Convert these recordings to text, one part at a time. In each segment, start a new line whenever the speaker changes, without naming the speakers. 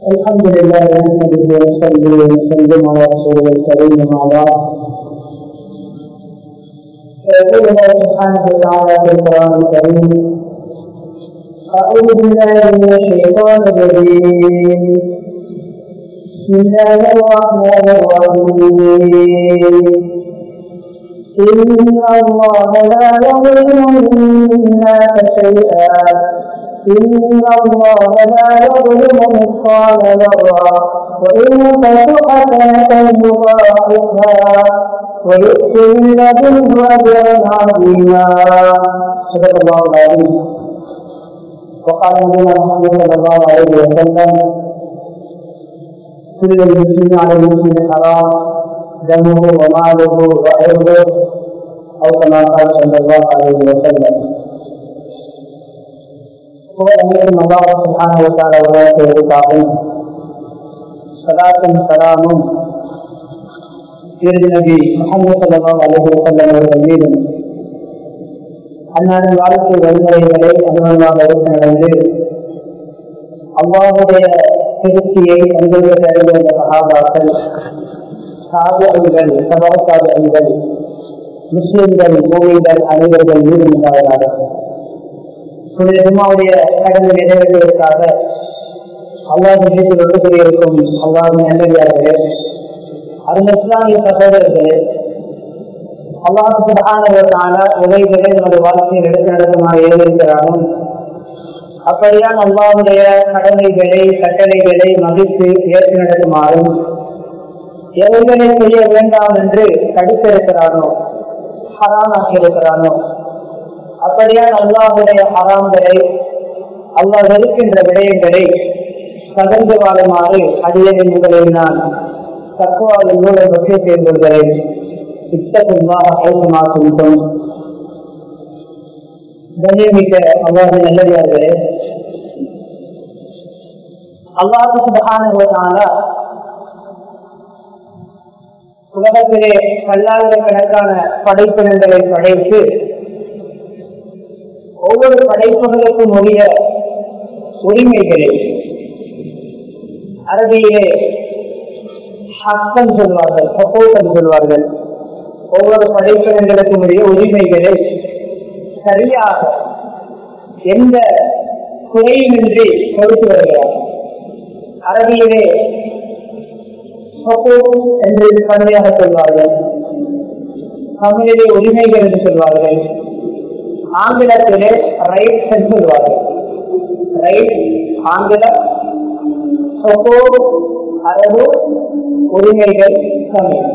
الحمد لله نحمده ونصلي ونسلم على رسوله الكريم وعلى فيقول الله سبحانه وتعالى في القران الكريم اعوذ بالله من الشيطان الرجيم بسم الله الرحمن الرحيم إن الله لا يظلم الناس شيئا إن الله لا يظلم مثقال ذرة وإن تك حسنة يضاعفها ويؤتي من لدنه أجرا عظيما صدق الله العظيم وقال نبينا محمد صلى الله عليه وسلم كل المسلم على المسلم حرام دمه وماله وعرضه أو كما قال صلى الله عليه وسلم புகழ் அனைத்தும் அல்லாஹ் சுப்ஹானஹு வ தஆலா உருவாக்கியதற்காகவும் சலாத்தும் சலாமும் இறுதி நபி முகமது ஸல்லல்லாஹு அலைஹி வஸல்லம் அவர்கள் மீதும் அன்னாரின் வாழ்க்கை வழிமுறைகளை அனுபவமாக எடுத்து நடந்து அல்லாஹுடைய திருப்தியை அங்கிருந்து அறிந்த சகாபாக்கள் சாபியங்கள் சபா சாபியங்கள் முஸ்லிம்கள் மூவிகள் அனைவர்கள் மீது உண்டாவதாக புனித ஜும்மாவுடைய கடந்து நிறைவேற்றுவதற்காக அல்லாஹ் வீட்டில் ஒட்டுக்கூடிய இருக்கும் அல்லாஹ் நல்லடியார்களே அருள் இஸ்லாமிய சகோதரர்களே அல்லாஹ் சுபகானவர்களான உதவிகளை நமது வாழ்க்கையில் எடுத்து நடத்துமாறு ஏறிருக்கிறாலும் அப்படியான் அல்லாவுடைய கடமைகளை கட்டளைகளை மதித்து ஏற்று நடத்துமாறும் எவைகளை செய்ய வேண்டாம் என்று தடுத்திருக்கிறானோ ஹராமாக்கி இருக்கிறானோ அப்படியான் அல்லாஹுடைய ஹராம்களை அல்லாஹ் வெறுக்கின்ற விடயங்களை தகர்ந்து வாழுமாறு அடியனின் முதலில் நான் தக்குவாவின் மூலம் வெற்றி சேர்ந்துள்ளேன் இத்தகுமாக ஐசமாக்கும் கண்ணியமிக்க அல்லாஹு நல்லதார்களே அல்லாஹு சுபகான உலகத்திலே பல்லாயிரக்கணக்கான படைப்பினங்களை படைத்து ஒவ்வொரு படைப்புகளுக்கும் உரிய உரிமைகளே அரபியிலே ஹக்கம் சொல்வார்கள் சப்போர்ட்டம் சொல்வார்கள் ஒவ்வொரு படைப்பினங்களுக்கும் உரிய உரிமைகளை சரியாக எந்த குறையுமின்றி கொடுத்து வருகிறார் அரபியிலே சப்போர்ட் என்று கடுமையாக சொல்வார்கள் தமிழிலே உரிமைகள் என்று சொல்வார்கள் ஆங்கிலத்திலே ரைட் என்று சொல்வார்கள் ரைட் ஆங்கிலம் சப்போர்ட் அரபு உரிமைகள் தமிழ்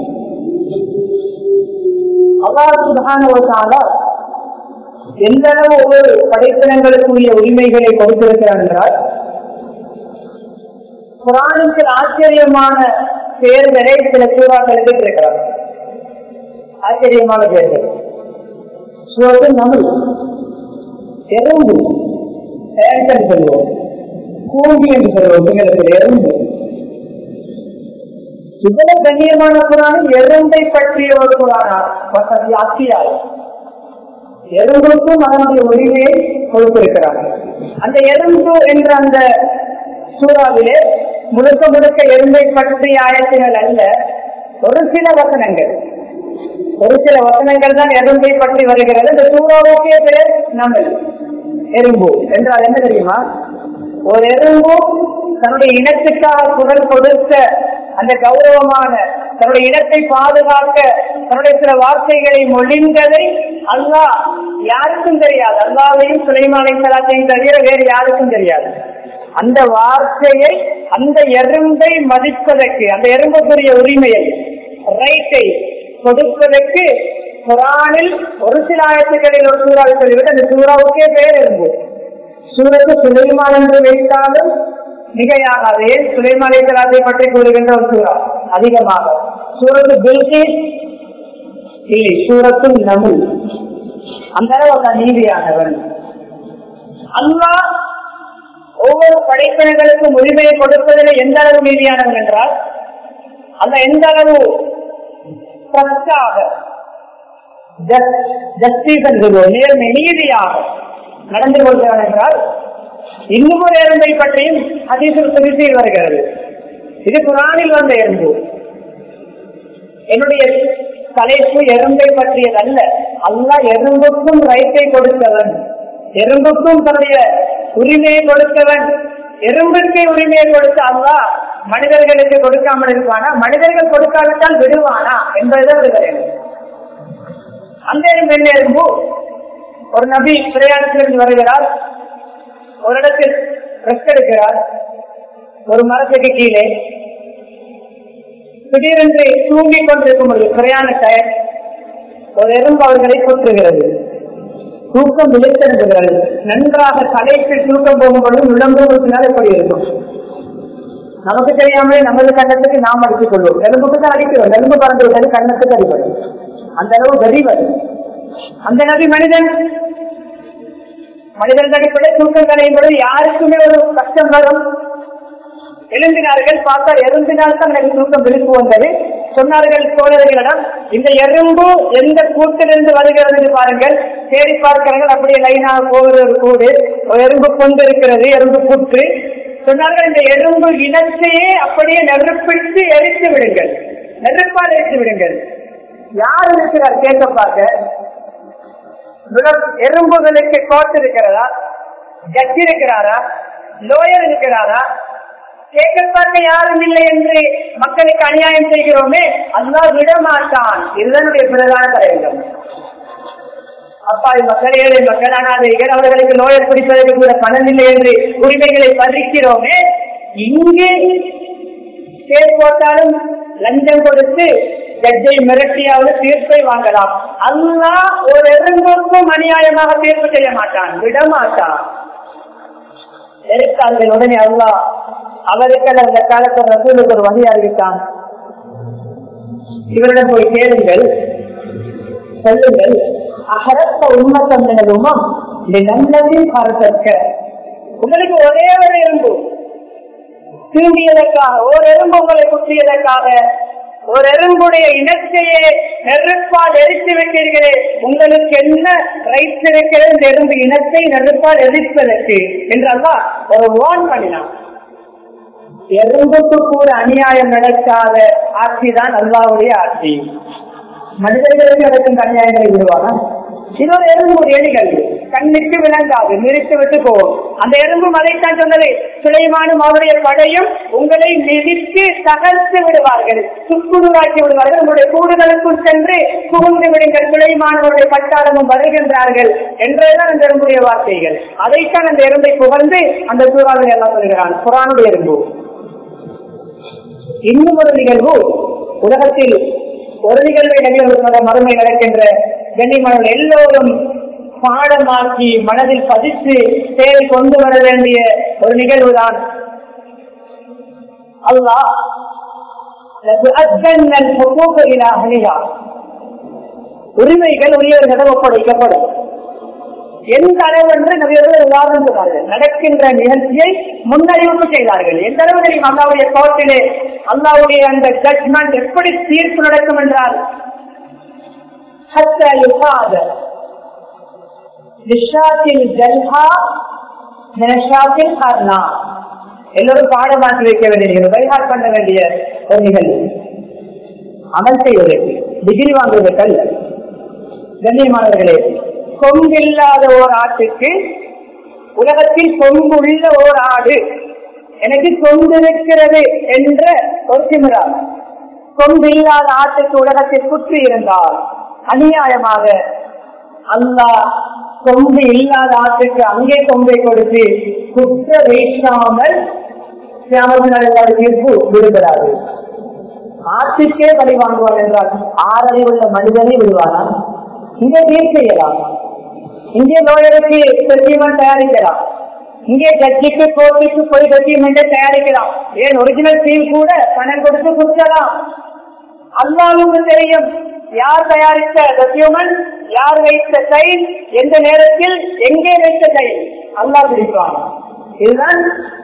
அல்லாஹால எந்த அளவு ஒவ்வொரு படைப்பினங்களுக்குரிய உரிமைகளை கொடுத்திருக்கிறார் என்றால் குரானுக்கு ஆச்சரியமான பெயர்களை சில சூறாக்களுக்கு இருக்கிறார் ஆச்சரியமான பெயர்கள் சூரத்து தமிழ் எறும்பு ஏற்கன் சொல்வோம் கூம்பி என்று சொல்வோம் சிங்களத்தில் எறும்பு இவ்வளவு கண்ணியமான குரான் எறும்பை பற்றிய ஒரு குரானா வசதி ஆட்சியால் எறும்புக்கும் அதனுடைய உரிமையை கொடுத்திருக்கிறார் அந்த எறும்பு என்ற அந்த சூறாவிலே முழுக்க முழுக்க எறும்பை பற்றிய ஆயத்திகள் அல்ல ஒரு சில வசனங்கள் ஒரு சில வசனங்கள் தான் எறும்பை பற்றி வருகிறது இந்த சூறாவுக்கே பேர் நம்ம எறும்பு என்றால் என்ன தெரியுமா ஒரு எறும்பு தன்னுடைய இனத்துக்காக குரல் கொடுத்த அந்த கௌரவமான தன்னுடைய இனத்தை பாதுகாக்க தன்னுடைய சில வார்த்தைகளை மொழிந்ததை அல்லாஹ் யாருக்கும் தெரியாது அல்லாவையும் சுலைமானை சலாத்தையும் தவிர வேறு யாருக்கும் தெரியாது அந்த வார்த்தையை அந்த எறும்பை மதிப்பதற்கு அந்த எறும்புக்குரிய உரிமையை ரைட்டை கொடுப்பதற்கு குரானில் ஒரு சில ஆயத்துக்களில் ஒரு சூறாவை சொல்லிவிட்டு அந்த சூறாவுக்கே பேர் எறும்பு சூரத்து சுலைமான் என்று வைத்தாலும் மிகையாகவே சுலைமானை தலாத்தை பற்றி கூறுகின்ற ஒரு சூறா அதிகமாக சூரத்து பில்கிஸ் இல்லை சூரத்து நமுல் அந்த அளவு நீதியானவன் அல்லாஹ் ஒவ்வொரு படைப்பினங்களுக்கும் உரிமையை கொடுப்பதில் எந்த அளவு நீதியானவன் என்றால் அந்த எந்த அளவு ஜஸ்டிஸ் என்று நேர்மை நீதியாக நடந்து கொள்கிறான் என்றால் இன்னும் ஒரு எறும்பை பற்றியும் ஹதீஸில் குறிப்பில் வருகிறது இது குரானில் வந்த எறும்பு என்னுடைய தலைப்பு எறும்பை பற்றியதல்ல அல்லாஹ் எறும்புக்கும் ரைட்டை கொடுத்தவன் எறும்புக்கும் தன்னுடைய உரிமையை கொடுத்தவன் எறும்புக்கு உரிமையை கொடுத்த அல்லாஹ் மனிதர்களுக்கு கொடுக்காமல் இருப்பானா மனிதர்கள் கொடுக்காவிட்டால் விடுவானா என்பதுதான் விடுகிறேன் அந்த எறும்பு என்ன எறும்பு ஒரு நபி பிரயாணத்திலிருந்து வருகிறார் ஒரு இடத்தில் ரெஸ்ட் எடுக்கிறார் ஒரு மரத்துக்கு கீழே திடீரென்று தூங்கிக் கொண்டிருக்கும் ஒரு பிரயாண டயர் ஒரு எறும்பு அவர்களை கொற்றுகிறது தூக்கம் விழித்திருக்கிறது நன்றாக தலைப்பில் தூக்கம் போகும்பொழுது நுழம்புவதனால் எப்படி இருக்கும் நமக்கு தெரியாமலே நமது கண்ணத்துக்கு நாம் அடித்துக் கொள்வோம் எலும்புக்கு தான் அடிக்கிறோம் எலும்பு பறந்து விட்டது கண்ணத்துக்கு அடிப்படும் அந்த அளவு கரிவர் அந்த நபி மனிதன் மனிதன் அடிப்படை தூக்கம் கலையும் பொழுது யாருக்குமே ஒரு கஷ்டம் வரும் எழுந்தினார்கள் பார்த்தால் எழுந்தினால் தான் எனக்கு தூக்கம் விழிப்பு வந்தது சொன்னார்கள் தோழர்களிடம் இந்த எறும்பு எந்த கூட்டிலிருந்து வருகிறது என்று பாருங்கள் தேடி பார்க்கிறார்கள் அப்படியே லைனாக போகிற ஒரு கூடு ஒரு எறும்பு கொண்டு இருக்கிறது எறும்பு புற்று சொன்னார்கள் இந்த எறும்பு இனத்தையே அப்படியே நெருப்பிட்டு எரித்து விடுங்கள் நெருப்பால் எரித்து விடுங்கள் யார் இருக்கிறார் கேட்க பார்க்க எறும்புகளுக்கு கோட்டு இருக்கிறதா ஜட்ஜி இருக்கிறாரா லோயர் இருக்கிறாரா கேட்க பார்க்க யாரும் இல்லை என்று மக்களுக்கு அநியாயம் செய்கிறோமே அதுதான் விட மாட்டான் இதனுடைய பிரதான தலைவர்கள் அப்பாவி மக்கள் ஏழை மக்கள் அனாதைகள் அவர்களுக்கு நோயர் பிடிப்பதற்கு கூட பணம் இல்லை என்று உரிமைகளை பறிக்கிறோமே இங்கே கேஸ் போட்டாலும் லஞ்சம் கொடுத்து ஜட்ஜை மிரட்டியாவது தீர்ப்பை வாங்கலாம் அல்லா ஒரு எறும்புக்கும் அநியாயமாக தீர்ப்பு செய்ய மாட்டான் விட மாட்டான் எடுத்தார்கள் உடனே அல்லா அவருக்கு அந்த காலத்தில் ரசூலுக்கு ஒரு வகை அறிவித்தான் இவரிடம் போய் கேளுங்கள் சொல்லுங்கள் அகரத்த உண்மத்தம் உமம் நல்லதில் கருத்தற்க உங்களுக்கு ஒரே ஒரு எறும்பு தூண்டியதற்காக ஒரு எறும்பு உங்களை குத்தியதற்காக ஒரு எறும்புடைய இனத்தையே நெருப்பால் எரித்து விட்டீர்களே உங்களுக்கு என்ன ரைட் இருக்கிறது இந்த எறும்பு இனத்தை நெருப்பால் எரிப்பதற்கு என்றால்தான் ஒரு வான் பண்ணினான் எறும்புக்கு கூட அநியாயம் நடக்காத ஆட்சி தான் அல்லாவுடைய ஆட்சி மனிதர்களுக்கு நடக்கும் அநியாயங்களை விடுவாங்க இது ஒரு எறும்பு எலிகள் கண்ணுக்கு விளங்காது நிறுத்தி விட்டு போகும் அந்த எறும்பு மலைத்தான் சொன்னது சுலைமானும் அவருடைய படையும் உங்களை மிதித்து தகர்த்து விடுவார்கள் சுக்குநூறாக்கி விடுவார்கள் உங்களுடைய கூடுதலுக்குள் சென்று புகுந்து விடுங்கள் சுலைமானவருடைய பட்டாளமும் வருகின்றார்கள் என்றுதான் அந்த எறும்புடைய வார்த்தைகள் அதைத்தான் அந்த எறும்பை புகழ்ந்து அந்த சூறாவில் எல்லாம் சொல்கிறான் குரானுடைய எறும்பு இன்னும் ஒரு நிகழ்வு உலகத்தில் ஒரு நிகழ்வை நிகழ்வு மறுமை நடக்கின்ற கண்ணிமணல் எல்லோரும் பாடமாக்கி மனதில் பதித்து தேவை கொண்டு வர வேண்டிய ஒரு நிகழ்வுதான் அல்லாஹ் உரிமைகள் உரியவர்களிடம் ஒப்படைக்கப்படும் எந்த அளவு என்று நபியர்கள் உதாரணம் சொன்னார்கள் நடக்கின்ற நிகழ்ச்சியை முன்னறிவிப்பு செய்தார்கள் எந்த அளவு தெரியும் அல்லாவுடைய கோர்ட்டிலே அல்லாவுடைய அந்த ஜட்மெண்ட் எப்படி தீர்ப்பு நடக்கும் என்றால் حتى يقاد للشاة الجلحة من الشاة القرناء எல்லோரும் பாடமாற்றி வைக்க வேண்டிய நிகழ்வு பைஹார் பண்ண வேண்டிய ஒரு நிகழ்வு அமல் செய்வதற்கு டிகிரி வாங்குவதற்கு அல்ல கண்ணியமானவர்களே கொம்பில்லாத ஓர் ஆட்டுக்கு உலகத்தில் கொம்பு உள்ள ஓர் ஆடு எனக்கு கொண்டிருக்கிறது என்ற ஒரு திமிரா கொம்பில்லாத ஆட்டுக்கு உலகத்தில் குற்றி இருந்தால் அநியாயமாக அல்லாஹ் கொம்பு இல்லாத ஆட்டுக்கு அங்கே கொம்பை கொடுத்து குற்ற வைக்காமல் தீர்ப்பு விடுபடாது ஆட்டுக்கே பலி வாங்குவார் என்றால் ஆறரை உள்ள மனிதனை விடுவானா இங்கே தீர் செய்யலாம் இங்கே லோயருக்கு செட்டில்மெண்ட் தயாரிக்கலாம் இங்கே ஜட்ஜிக்கு கோர்ட்டுக்கு போய் செட்டில்மெண்ட் தயாரிக்கலாம் ஏன் ஒரிஜினல் சீல் கூட பணம் கொடுத்து குற்றலாம் அல்லாவுக்கு தெரியும் யார் தயாரித்த டாக்குமெண்ட் யார் வைத்த சைன் எந்த நேரத்தில் எங்கே வைத்த சைன் அல்லா பிடிப்பான் இதுதான்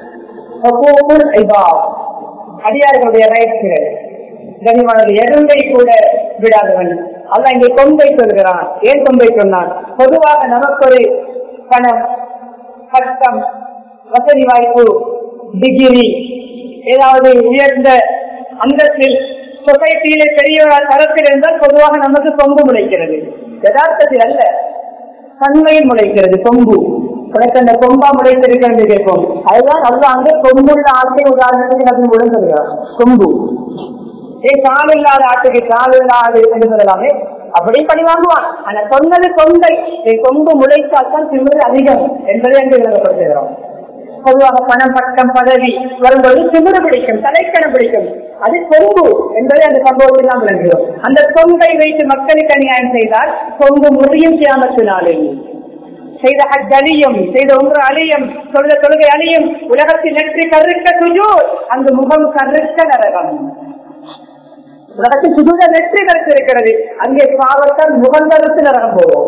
அடியார்களுடைய ரைட்ஸ்கள் கனிமனது எறும்பை கூட விடாதவன் அல்ல இங்கே கொம்பை சொல்கிறான் ஏன் கொம்பை சொன்னான் பொதுவாக நமக்கு ஒரு பணம் கஷ்டம் வசதி வாய்ப்பு டிகிரி ஏதாவது உயர்ந்த அந்தத்தில் சொசைட்டியில பெரிய ஒரு தரத்தில் இருந்தால் பொதுவாக நமக்கு கொம்பு முளைக்கிறது யதார்த்தத்தில் அல்ல தன்மையில் முளைக்கிறது கொம்பு உனக்கு அந்த கொம்பா முளைத்திருக்கிறது கேட்போம் அதுதான் அல்ல அங்கே கொம்புள்ள ஆட்டை உதாரணத்துக்கு நம்ம கூட சொல்கிறார் கொம்பு ஏ கால் இல்லாத ஆட்டுக்கு கால் இல்லாது என்று சொல்லலாமே அப்படி பணி வாங்குவான் ஆனா சொன்னது கொண்டை என் கொம்பு முளைத்தால்தான் திமிரு அதிகம் என்பதை அங்கு விளங்கப்படுத்துகிறோம் பொதுவாக பணம் பட்டம் பதவி வரும்போது திமிரு பிடிக்கும் தலைக்கணம் பிடிக்கும் அது கொம்பு என்பதை அந்த சம்பவத்தில் நாம் விளங்குகிறோம் அந்த கொம்பை வைத்து மக்களுக்கு அநியாயம் செய்தால் கொம்பு முறியும் கியாமத்தினாலே செய்த ஹஜ் அழியும் செய்த ஒன்று அழியும் சொல்ல தொழுகை அழியும் உலகத்தில் நெற்றி கருக்க சுஜூ அங்கு முகம் கருக்க நரகம் உலகத்தில் சுஜூத நெற்றி கருத்து இருக்கிறது அங்கே பாவத்தால் முகம் கருத்து நரகம் போவோம்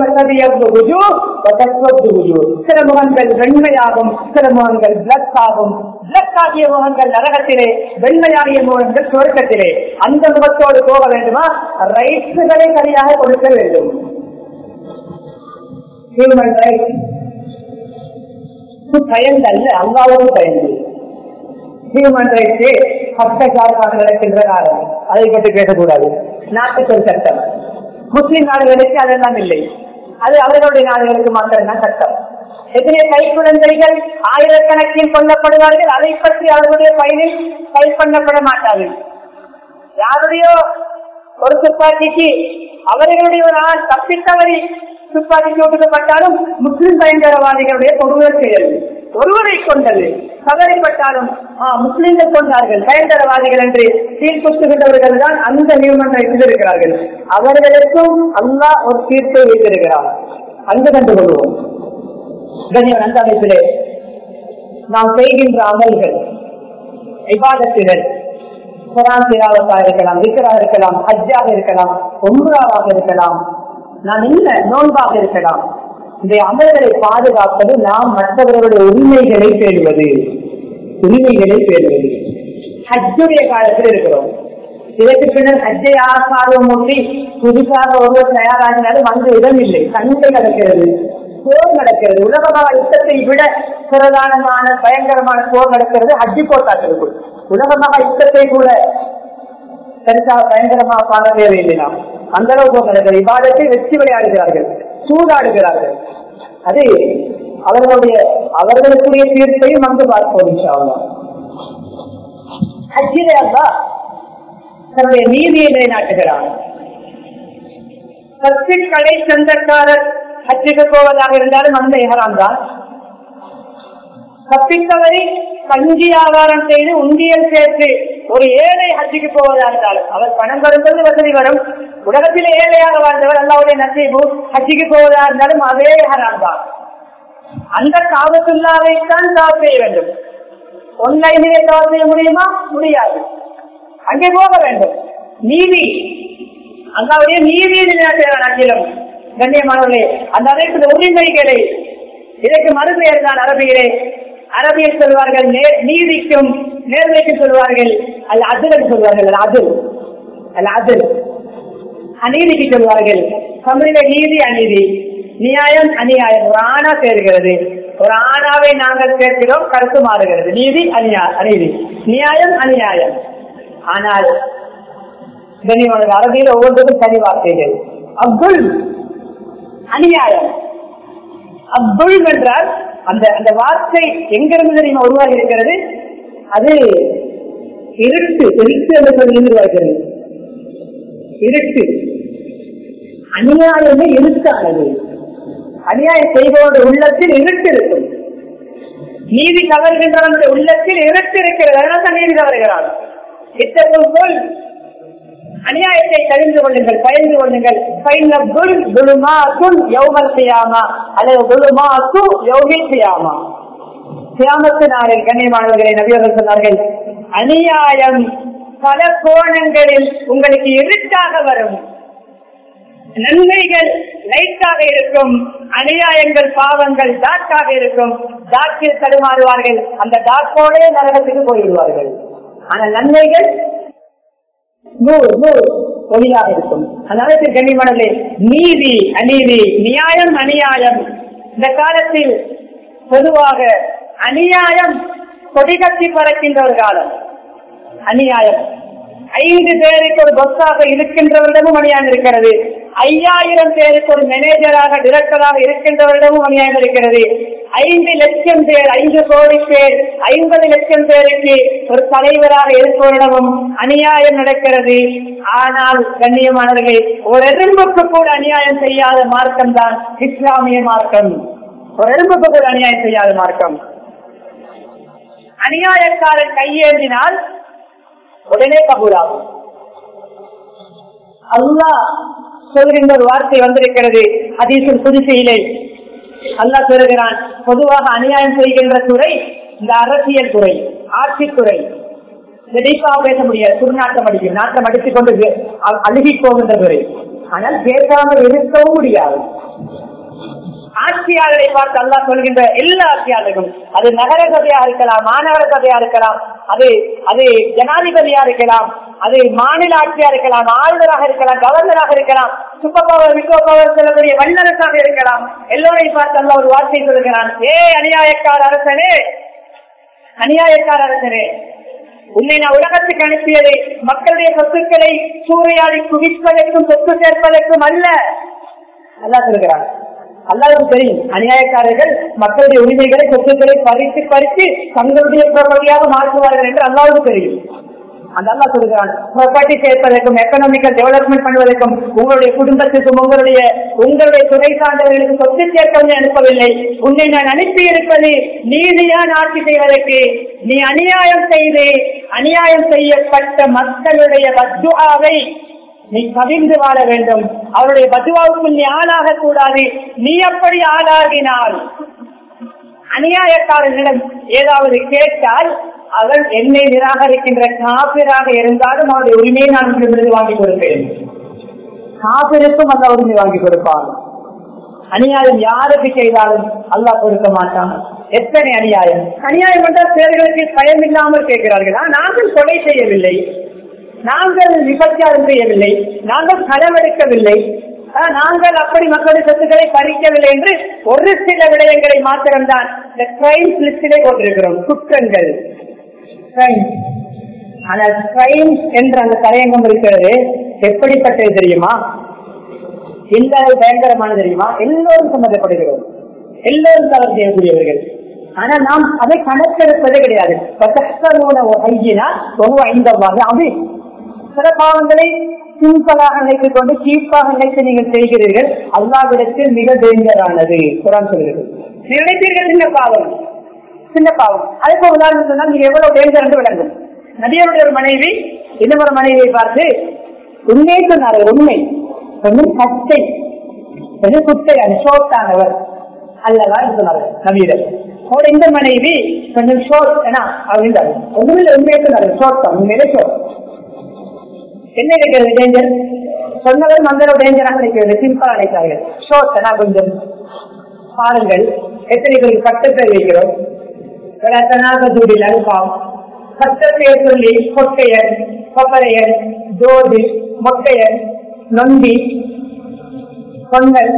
சில முகங்கள் வெண்மையாகும் சில முகங்கள் பிளக் ஆகும் பிளக் ஆகிய முகங்கள் நரகத்திலே வெண்மையாகிய முகங்கள் சுவர்க்கத்திலே அந்த முகத்தோடு போக வேண்டுமா ரைட்ஸுகளை சரியாக கொடுக்க வேண்டும் ஹியூமன் ரைட் பயந்து அல்ல அல்லாவும் பயந்து ஹியூமன் ரைட்ஸே பக்கச்சார்பாக நடக்கின்ற காலம் அதை பற்றி பேசக்கூடாது நாட்டுக்கு ஒரு சட்டம் முஸ்லிம் நாடுகளுக்கு அதெல்லாம் இல்லை அது அவர்களுடைய நாடுகளுக்கு மாத்திரம்தான் சட்டம் எத்தனை கை குழந்தைகள் ஆயிரக்கணக்கில் கொல்லப்படுவார்கள் அதை பற்றி அவர்களுடைய பயனில் கை பண்ணப்பட மாட்டார்கள் யாருடையோ ஒரு துப்பாக்கிக்கு அவர்களுடைய ஒரு ஆள் தப்பித்தவரி துப்பாக்கி சூட்டுக்கப்பட்டாலும் முஸ்லிம் பயங்கரவாதிகளுடைய ஒருவர் செயல் ஒருவரை கொண்டது தவறிப்பட்டாலும் முஸ்லிம்கள் கொண்டார்கள் பயங்கரவாதிகள் என்று தீர்ப்புகின்றவர்கள் தான் அந்த நியமன் ரைட்ஸில் இருக்கிறார்கள் அவர்களுக்கும் அல்லா ஒரு தீர்ப்பை வைத்திருக்கிறார் அங்கு கண்டு கொள்வோம் அந்த அமைப்பிலே நாம் செய்கின்ற அமல்கள் விவாதத்தினர் குரான் திராவத்தாக இருக்கலாம் விக்கராக இருக்கலாம் ஹஜ்ஜாக இருக்கலாம் ஒன்பதாவாக இருக்கலாம் நாம் என்ன நோன்பாக இருக்கலாம் இந்த அமல்களை பாதுகாப்பது நாம் மற்றவர்களுடைய உரிமைகளை பேணுவது உரிமைகளை பேணுவது ஹஜ்ஜுடைய காலத்தில் இருக்கிறோம் இதற்கு பின்னர் ஹஜ்ஜை ஆசாரம் மூட்டி புதுசாக ஒருவர் தயாராகினாலும் அங்கு இடம் இல்லை சண்டை நடக்கிறது போர் நடக்கிறது உலகமாக யுத்தத்தை விட பிரதானமான பயங்கரமான போர் நடக்கிறது ஹஜ்ஜி போட்டாக்களுக்குள் உலகமாக யுத்தத்தை கூட பெருசாக பயங்கரமாக பார்க்க தேவையில்லை நாம் அந்த அளவுக்கு நடக்கிறது விவாதத்தை வெற்றி விளையாடுகிறார்கள் சூதாடுகிறார்கள் அது அவர்களுடைய அவர்களுக்குரிய தீர்ப்பையும் அங்கு பார்ப்போம் இன்ஷால்லா ஹஜ்ஜிலே அல்லா தன்னுடைய நீதியை நிலைநாட்டுகிறார் சத்து கடை சொந்தக்காரர் ஹஜ்ஜுக்கு போவதாக இருந்தாலும் அந்த இஹராம் தான் தப்பித்தவரை கஞ்சி வியாபாரம் செய்து உண்டியல் சேர்த்து ஒரு ஏழை ஹஜ்ஜுக்கு போவதாக இருந்தாலும் அவர் பணம் வரும்போது வசதி வரும் உலகத்திலே ஏழையாக வாழ்ந்தவர் அல்லாவுடைய நசீபு ஹஜ்ஜுக்கு போவதாக இருந்தாலும் அதே ஹராம் தான் அந்த காபத்துள்ளாவை தான் தவறு செய்ய வேண்டும் ஒன்லைனிலே தவறு செய்ய முடியுமா முடியாது அங்கே போக வேண்டும் நீதி அல்லாவுடைய நீதியை நிலைநாட்டுகிறார் அகிலம் கண்ணியமானவர்களே அந்த அனைத்து உரிமைகளை இதற்கு மறுபெயர் தான் அரபியிலே அரபியில் சொல்வார்கள் நீதிக்கும் நேர்மைக்கும் சொல்வார்கள் அது அதில் சொல்வார்கள் அது அதில் அல்ல அதில் அநீதிக்கு சொல்வார்கள் தமிழில நீதி அநீதி நியாயம் அநியாயம் ஒரு ஆணா சேர்கிறது ஒரு ஆணாவை நாங்கள் சேர்க்கிறோம் கருத்து மாறுகிறது நீதி அநியா அநீதி நியாயம் அநியாயம் ஆனால் கனிமன அரபியில் ஒவ்வொன்றுக்கும் தனி வார்த்தைகள் அப்துல் அநியாயம் அப்துல் என்றால் அந்த அந்த வார்த்தை எங்கிருந்து தெரியுமா உருவாகி இருக்கிறது அது இருட்டு இருட்டு என்று உருவாகிறது இருட்டு அநியாயமே இருட்டானது அநியாயம் செய்பவருடைய உள்ளத்தில் இருட்டு இருக்கும் நீதி தவறுகின்றவனுடைய உள்ளத்தில் இருட்டு இருக்கிறது அதனால தான் நீதி தவறுகிறான் இத்தகைய போல் அநியாயத்தை தெரிந்து கொள்ளுங்கள் பயந்து கொள்ளுங்கள் அல்லது சியாமத்து நாளில் கண்ணியமானவர்களை நபியர்கள் சொன்னார்கள் அநியாயம் பல கோணங்களில் உங்களுக்கு இருட்டாக வரும் நன்மைகள் லைட்டாக இருக்கும் அநியாயங்கள் பாவங்கள் டார்க்காக இருக்கும் டார்க்கில் தடுமாறுவார்கள் அந்த டார்க்கோடே நரகத்துக்கு போயிடுவார்கள் ஆனால் நன்மைகள் நூறு நூறு ஒளியாக இருக்கும் அதனால கண்ணியமானே நீதி அநீதி நியாயம் அநியாயம் இந்த காலத்தில் பொதுவாக அநியாயம் கொடிகட்டி பறக்கின்ற ஒரு காலம் அநியாயம் ஐந்து பேருக்கு ஒரு பொஸ்ஸாக இருக்கின்றவரிடமும் அநியாயம் இருக்கிறது ஐயாயிரம் பேருக்கு ஒரு மேனேஜராக டிரெக்டராக இருக்கின்றவரிடமும் அநியாயம் இருக்கிறது ஐந்து லட்சம் பேர் ஐந்து கோடி பேர் ஐம்பது லட்சம் பேருக்கு ஒரு தலைவராக இருப்பவரிடமும் அநியாயம் நடக்கிறது ஆனால் கண்ணியமானவர்கள் ஒரு எறும்புக்கு கூட அநியாயம் செய்யாத மார்க்கம் தான் இஸ்லாமிய மார்க்கம் ஒரு எறும்புக்கு கூட அநியாயம் செய்யாத மார்க்கம் அநியாயக்காரன் கையேந்தினால் உடனே கபூலாகும் அல்லாஹ் சொல்கின்ற ஒரு வார்த்தை வந்திருக்கிறது ஹதீஸின் புதுசையிலே அல்லாஹ் சொல்கிறான் பொதுவாக அநியாயம் செய்கின்ற துறை இந்த அரசியல் துறை ஆட்சித்துறை இந்த டீப்பாக பேச முடியாது துர்நாட்டம் அடிக்கும் நாட்டம் அடித்துக் கொண்டு வே- அ- அழுகி போகின்ற துறை ஆனால் பேசாமல் இருக்கவும் முடியாது ஆட்சியாளரை பார்த்து அல்லாஹ் சொல்கின்ற எல்லா ஆட்சியாளர்களும் அது நகர சபையா இருக்கலாம் மாநகர சபையா இருக்கலாம் அது அது ஜனாதிபதியா இருக்கலாம் அது மாநில ஆட்சியா இருக்கலாம் ஆளுநராக இருக்கலாம் கவர்னராக இருக்கலாம் சூப்பர் பவர் விக்கோ பவர் சொல்லக்கூடிய வல்லரசாக இருக்கலாம் எல்லோரையும் பார்த்து அல்லாஹ் ஒரு வார்த்தை சொல்கிறான் ஏ அநியாயக்கார அரசனே அநியாயக்கார அரசனே உன்னை நான் உலகத்துக்கு அனுப்பியது மக்களுடைய சொத்துக்களை சூறையாடி குவிப்பதற்கும் சொத்து சேர்ப்பதற்கும் அல்ல அல்லாஹ் சொல்கிறான் அல்லாவுக்கு தெரியும் அநியாயக்காரர்கள் மக்களுடைய உரிமைகளை சொத்துக்களை பறித்து பறித்து தங்களுடைய ப்ராப்பர்ட்டியாக மாற்றுவார்கள் என்று அல்லாவுக்கு தெரியும் அந்த அல்லா சொல்கிறான் ப்ராப்பர்ட்டி சேர்ப்பதற்கும் எக்கனாமிக்கல் டெவலப்மெண்ட் பண்ணுவதற்கும் உங்களுடைய குடும்பத்துக்கும் உங்களுடைய உங்களுடைய துறை சார்ந்தவர்களுக்கு சொத்து சேர்க்க அனுப்பவில்லை உன்னை நான் அனுப்பி இருப்பது நீதியான ஆட்சி செய்வதற்கு நீ அநியாயம் செய்து அநியாயம் செய்யப்பட்ட மக்களுடைய பத்துவாவை நீ கவிழ்ந்து வாழ வேண்டும் அவருடைய பதுவாவுக்கு நீ ஆளாக கூடாது நீ அப்படி ஆளாகினால் அநியாயக்காரர்களிடம் ஏதாவது கேட்டால் அவன் என்னை நிராகரிக்கின்ற காபிராக இருந்தாலும் அவருடைய உரிமையை நான் உங்களிடமிருந்து வாங்கி கொடுப்பேன் காபிருக்கும் அந்த உரிமை வாங்கி கொடுப்பான் அநியாயம் யாருக்கு செய்தாலும் அல்லாஹ் கொடுக்க மாட்டான் எத்தனை அநியாயம் அநியாயம் என்றால் பேர்களுக்கு பயம் இல்லாமல் கேட்கிறார்கள் "ஆ, நாங்கள் கொலை செய்யவில்லை நாங்கள் விபச்சாரம் செய்யவில்லை நாங்கள் களவெடுக்கவில்லை ஆ, நாங்கள் அப்படி மக்களுடைய சொத்துக்களை பறிக்கவில்லை என்று ஒரு சில விடயங்களை மாத்திரம்தான் இந்த கிரைம்ஸ் லிஸ்டிலே போட்டிருக்கிறோம் குற்றங்கள் crimes. ஆனால் கிரைம்ஸ் என்ற அந்த தலையங்கம் இருக்கிறது எப்படிப்பட்டது தெரியுமா எந்த அளவு பயங்கரமானது தெரியுமா எல்லோரும் சம்மந்தப்படுகிறோம் எல்லோரும் தவறு செய்யக்கூடியவர்கள் ஆனா நாம் அதை கணக்கெடுப்பதே கிடையாது அது சில பாவங்களை சிம்பிளாக நினைத்துக் கொண்டு சீப்பாக நினைத்து நீங்கள் செய்கிறீர்கள் அல்லாவிடத்தில் மிக டேஞ்சரானது குரான் சொல்கிறது நீங்கள் நினைத்தீர்கள் சின்ன பாவம் சின்ன பாவம் அதுக்கு ஒரு உதாரணம் சொன்னால் நீங்க எவ்வளவு டேஞ்சர் என்று விளங்கும் நபியருடைய ஒரு மனைவி இன்னொரு மனைவியை பார்த்து உண்மையை சொன்னார்கள் உண்மை கொஞ்சம் கட்டை கொஞ்சம் குட்டையான ஷோர்ட்டானவர் அல்லவா என்று சொன்னார்கள் நபியிடம் அவருடைய இந்த மனைவி கொஞ்சம் ஷோர்ட் ஏன்னா அவர் ஒண்ணுமில்லை உண்மையை சொன்னார்கள் ஷோர்ட் தான் உண்மையிலே ஷோர்ட் என்ன இருக்கிறது டேஞ்சர் சொன்னவர் மங்களோட டேஞ்சராக இருக்கிறது சிம்பிளா நினைக்கிறார்கள் ஷோர்ட் நான் கொஞ்சம் பாருங்கள் எத்தனை பேருக்கு கட்டத்தை வைக்கிறோம் தூடில் அனுப்பாம் கட்டத்தை சொல்லி கொட்டையன் கொப்பரையன் ஜோதி மொட்டையன் நொண்டி கொண்டல்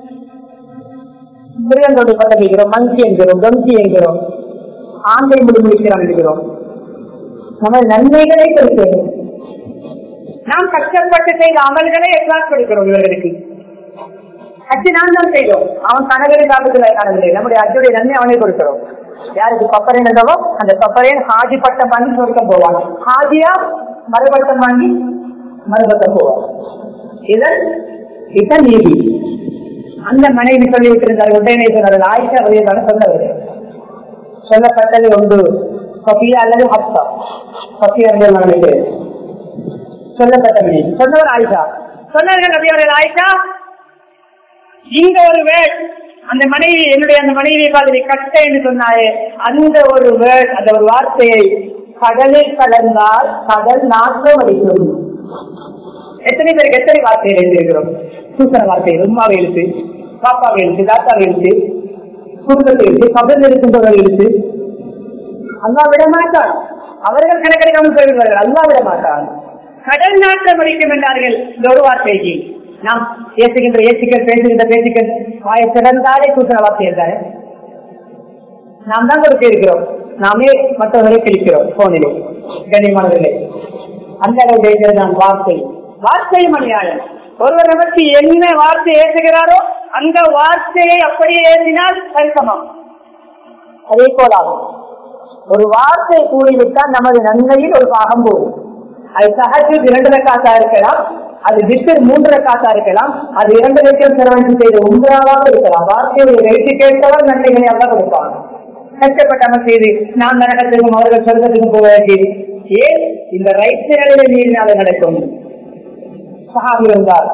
மிருகங்களோடு பட்டம் வைக்கிறோம் மங்கி என்கிறோம் தொங்கி என்கிறோம் ஆண்டை முடி முடிக்கிறான் என்கிறோம் நம்ம நன்மைகளை கொடுக்கிறோம் நாம் கஷ்டப்பட்டு செய்த அமல்களை எக்லாஸ் கொடுக்கிறோம் இவர்களுக்கு அச்சு நான் தான் செய்தோம் அவன் கணவரின் காலத்துல காணவில்லை நம்முடைய அச்சுடைய நன்மை அவனை கொடுக்கிறோம் யாருக்கு பப்பரேன் என்றவோ அந்த பப்பரேன் ஹாஜி பட்டம் வாங்கி சொர்க்கம் போவாங்க ஹாஜியா மறுபட்டம் வாங்கி மறுபட்டம் போவாங்க இதன் இதுதான் நீதி அந்த மனைவி சொல்லி விட்டிருந்தார் உடனே சொன்னார்கள் ஆயிஷா வழியாக சொன்னவர் சொல்லப்பட்டது ஒன்று சஃபியா அல்லது ஹப்சா சஃபியா என்று நான் நினைக்கிறேன் சொல்லப்பட்ட மனைவி சொன்னவர் ஆயிஷா சொன்னார்கள் நபி அவர்கள் ஆயிஷா இந்த ஒரு வேர்ட் அந்த மனைவி என்னுடைய அந்த மனைவியை பார்த்து கட்ட என்று சொன்னாயே அந்த ஒரு வேர்ட் அந்த ஒரு வார்த்தையை கடலில் கலந்தால் கடல் நாட்டம் அடிக்கும் எத்தனை பேருக்கு எத்தனை வார்த்தைகள் எழுதியிருக்கிறோம் சூசன வார்த்தைகள் உமாவை எழுத்து பாப்பாவை எழுத்து தாத்தாவை எழுத்து குடும்பத்தை எழுத்து கபல் இருக்கின்றவர்கள் எழுத்து அல்லா விட மாட்டான் அவர்கள் கணக்கெடுக்காமல் போய்விடுவார்கள் அல்லா விட மாட்டான் கடல் நாட்டம் அடிக்கும் என்றார்கள் இந்த ஒரு வார்த்தைக்கு நாம் பேசுகின்ற ஏசிக்கள் பேசுகின்ற பேச்சுக்கள் வாயை திறந்தாலே சூசன வார்த்தை இருந்தாரு நாம் தான் கொடுக்க இருக்கிறோம் நாமே மற்றவர்களை கிழிக்கிறோம் போனிலே கண்ணியமானவர்களே அந்த அளவு இருக்கிறது நான் வார்த்தை வார்த்தையும் அநியாயம் ஒருவர் நமக்கு என்ன வார்த்தை ஏற்றுகிறாரோ அந்த வார்த்தையை அப்படியே ஏற்றினால் சரிசமம் அதே போலாகும் ஒரு வார்த்தை கூறிவிட்டால் நமது நன்மையில் ஒரு பாகம் போகும் அது சகஜு இரண்டு ரக்காத்தா இருக்கலாம் அது விட்டு மூன்று ரக்காத்தா இருக்கலாம் அது இரண்டு லட்சம் செலவழித்து செய்த உங்களாக இருக்கலாம் வார்த்தையை வைத்து கேட்டவர் நன்மைகளை அல்ல கொடுப்பாங்க கஷ்டப்பட்டாமல் செய்து நான் நரகத்திற்கும் அவர்கள் சொர்க்கத்திற்கும் போக வேண்டியது ஏன் இந்த ரைட் நிலையில மீறினால நடக்கும் சகாபி இருந்தார்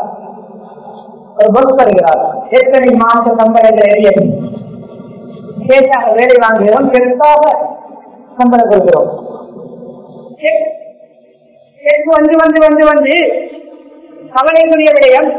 ஒரு பஸ் வருகிறார் எத்தனை மாச சம்பளம் எரியது கேட்டாக வேலை வாங்குகிறோம் செக்காக சம்பளம் கொடுக்கிறோம் செக் செக் வந்து வந்து வந்து வந்து கவலைக்குரிய விடயம்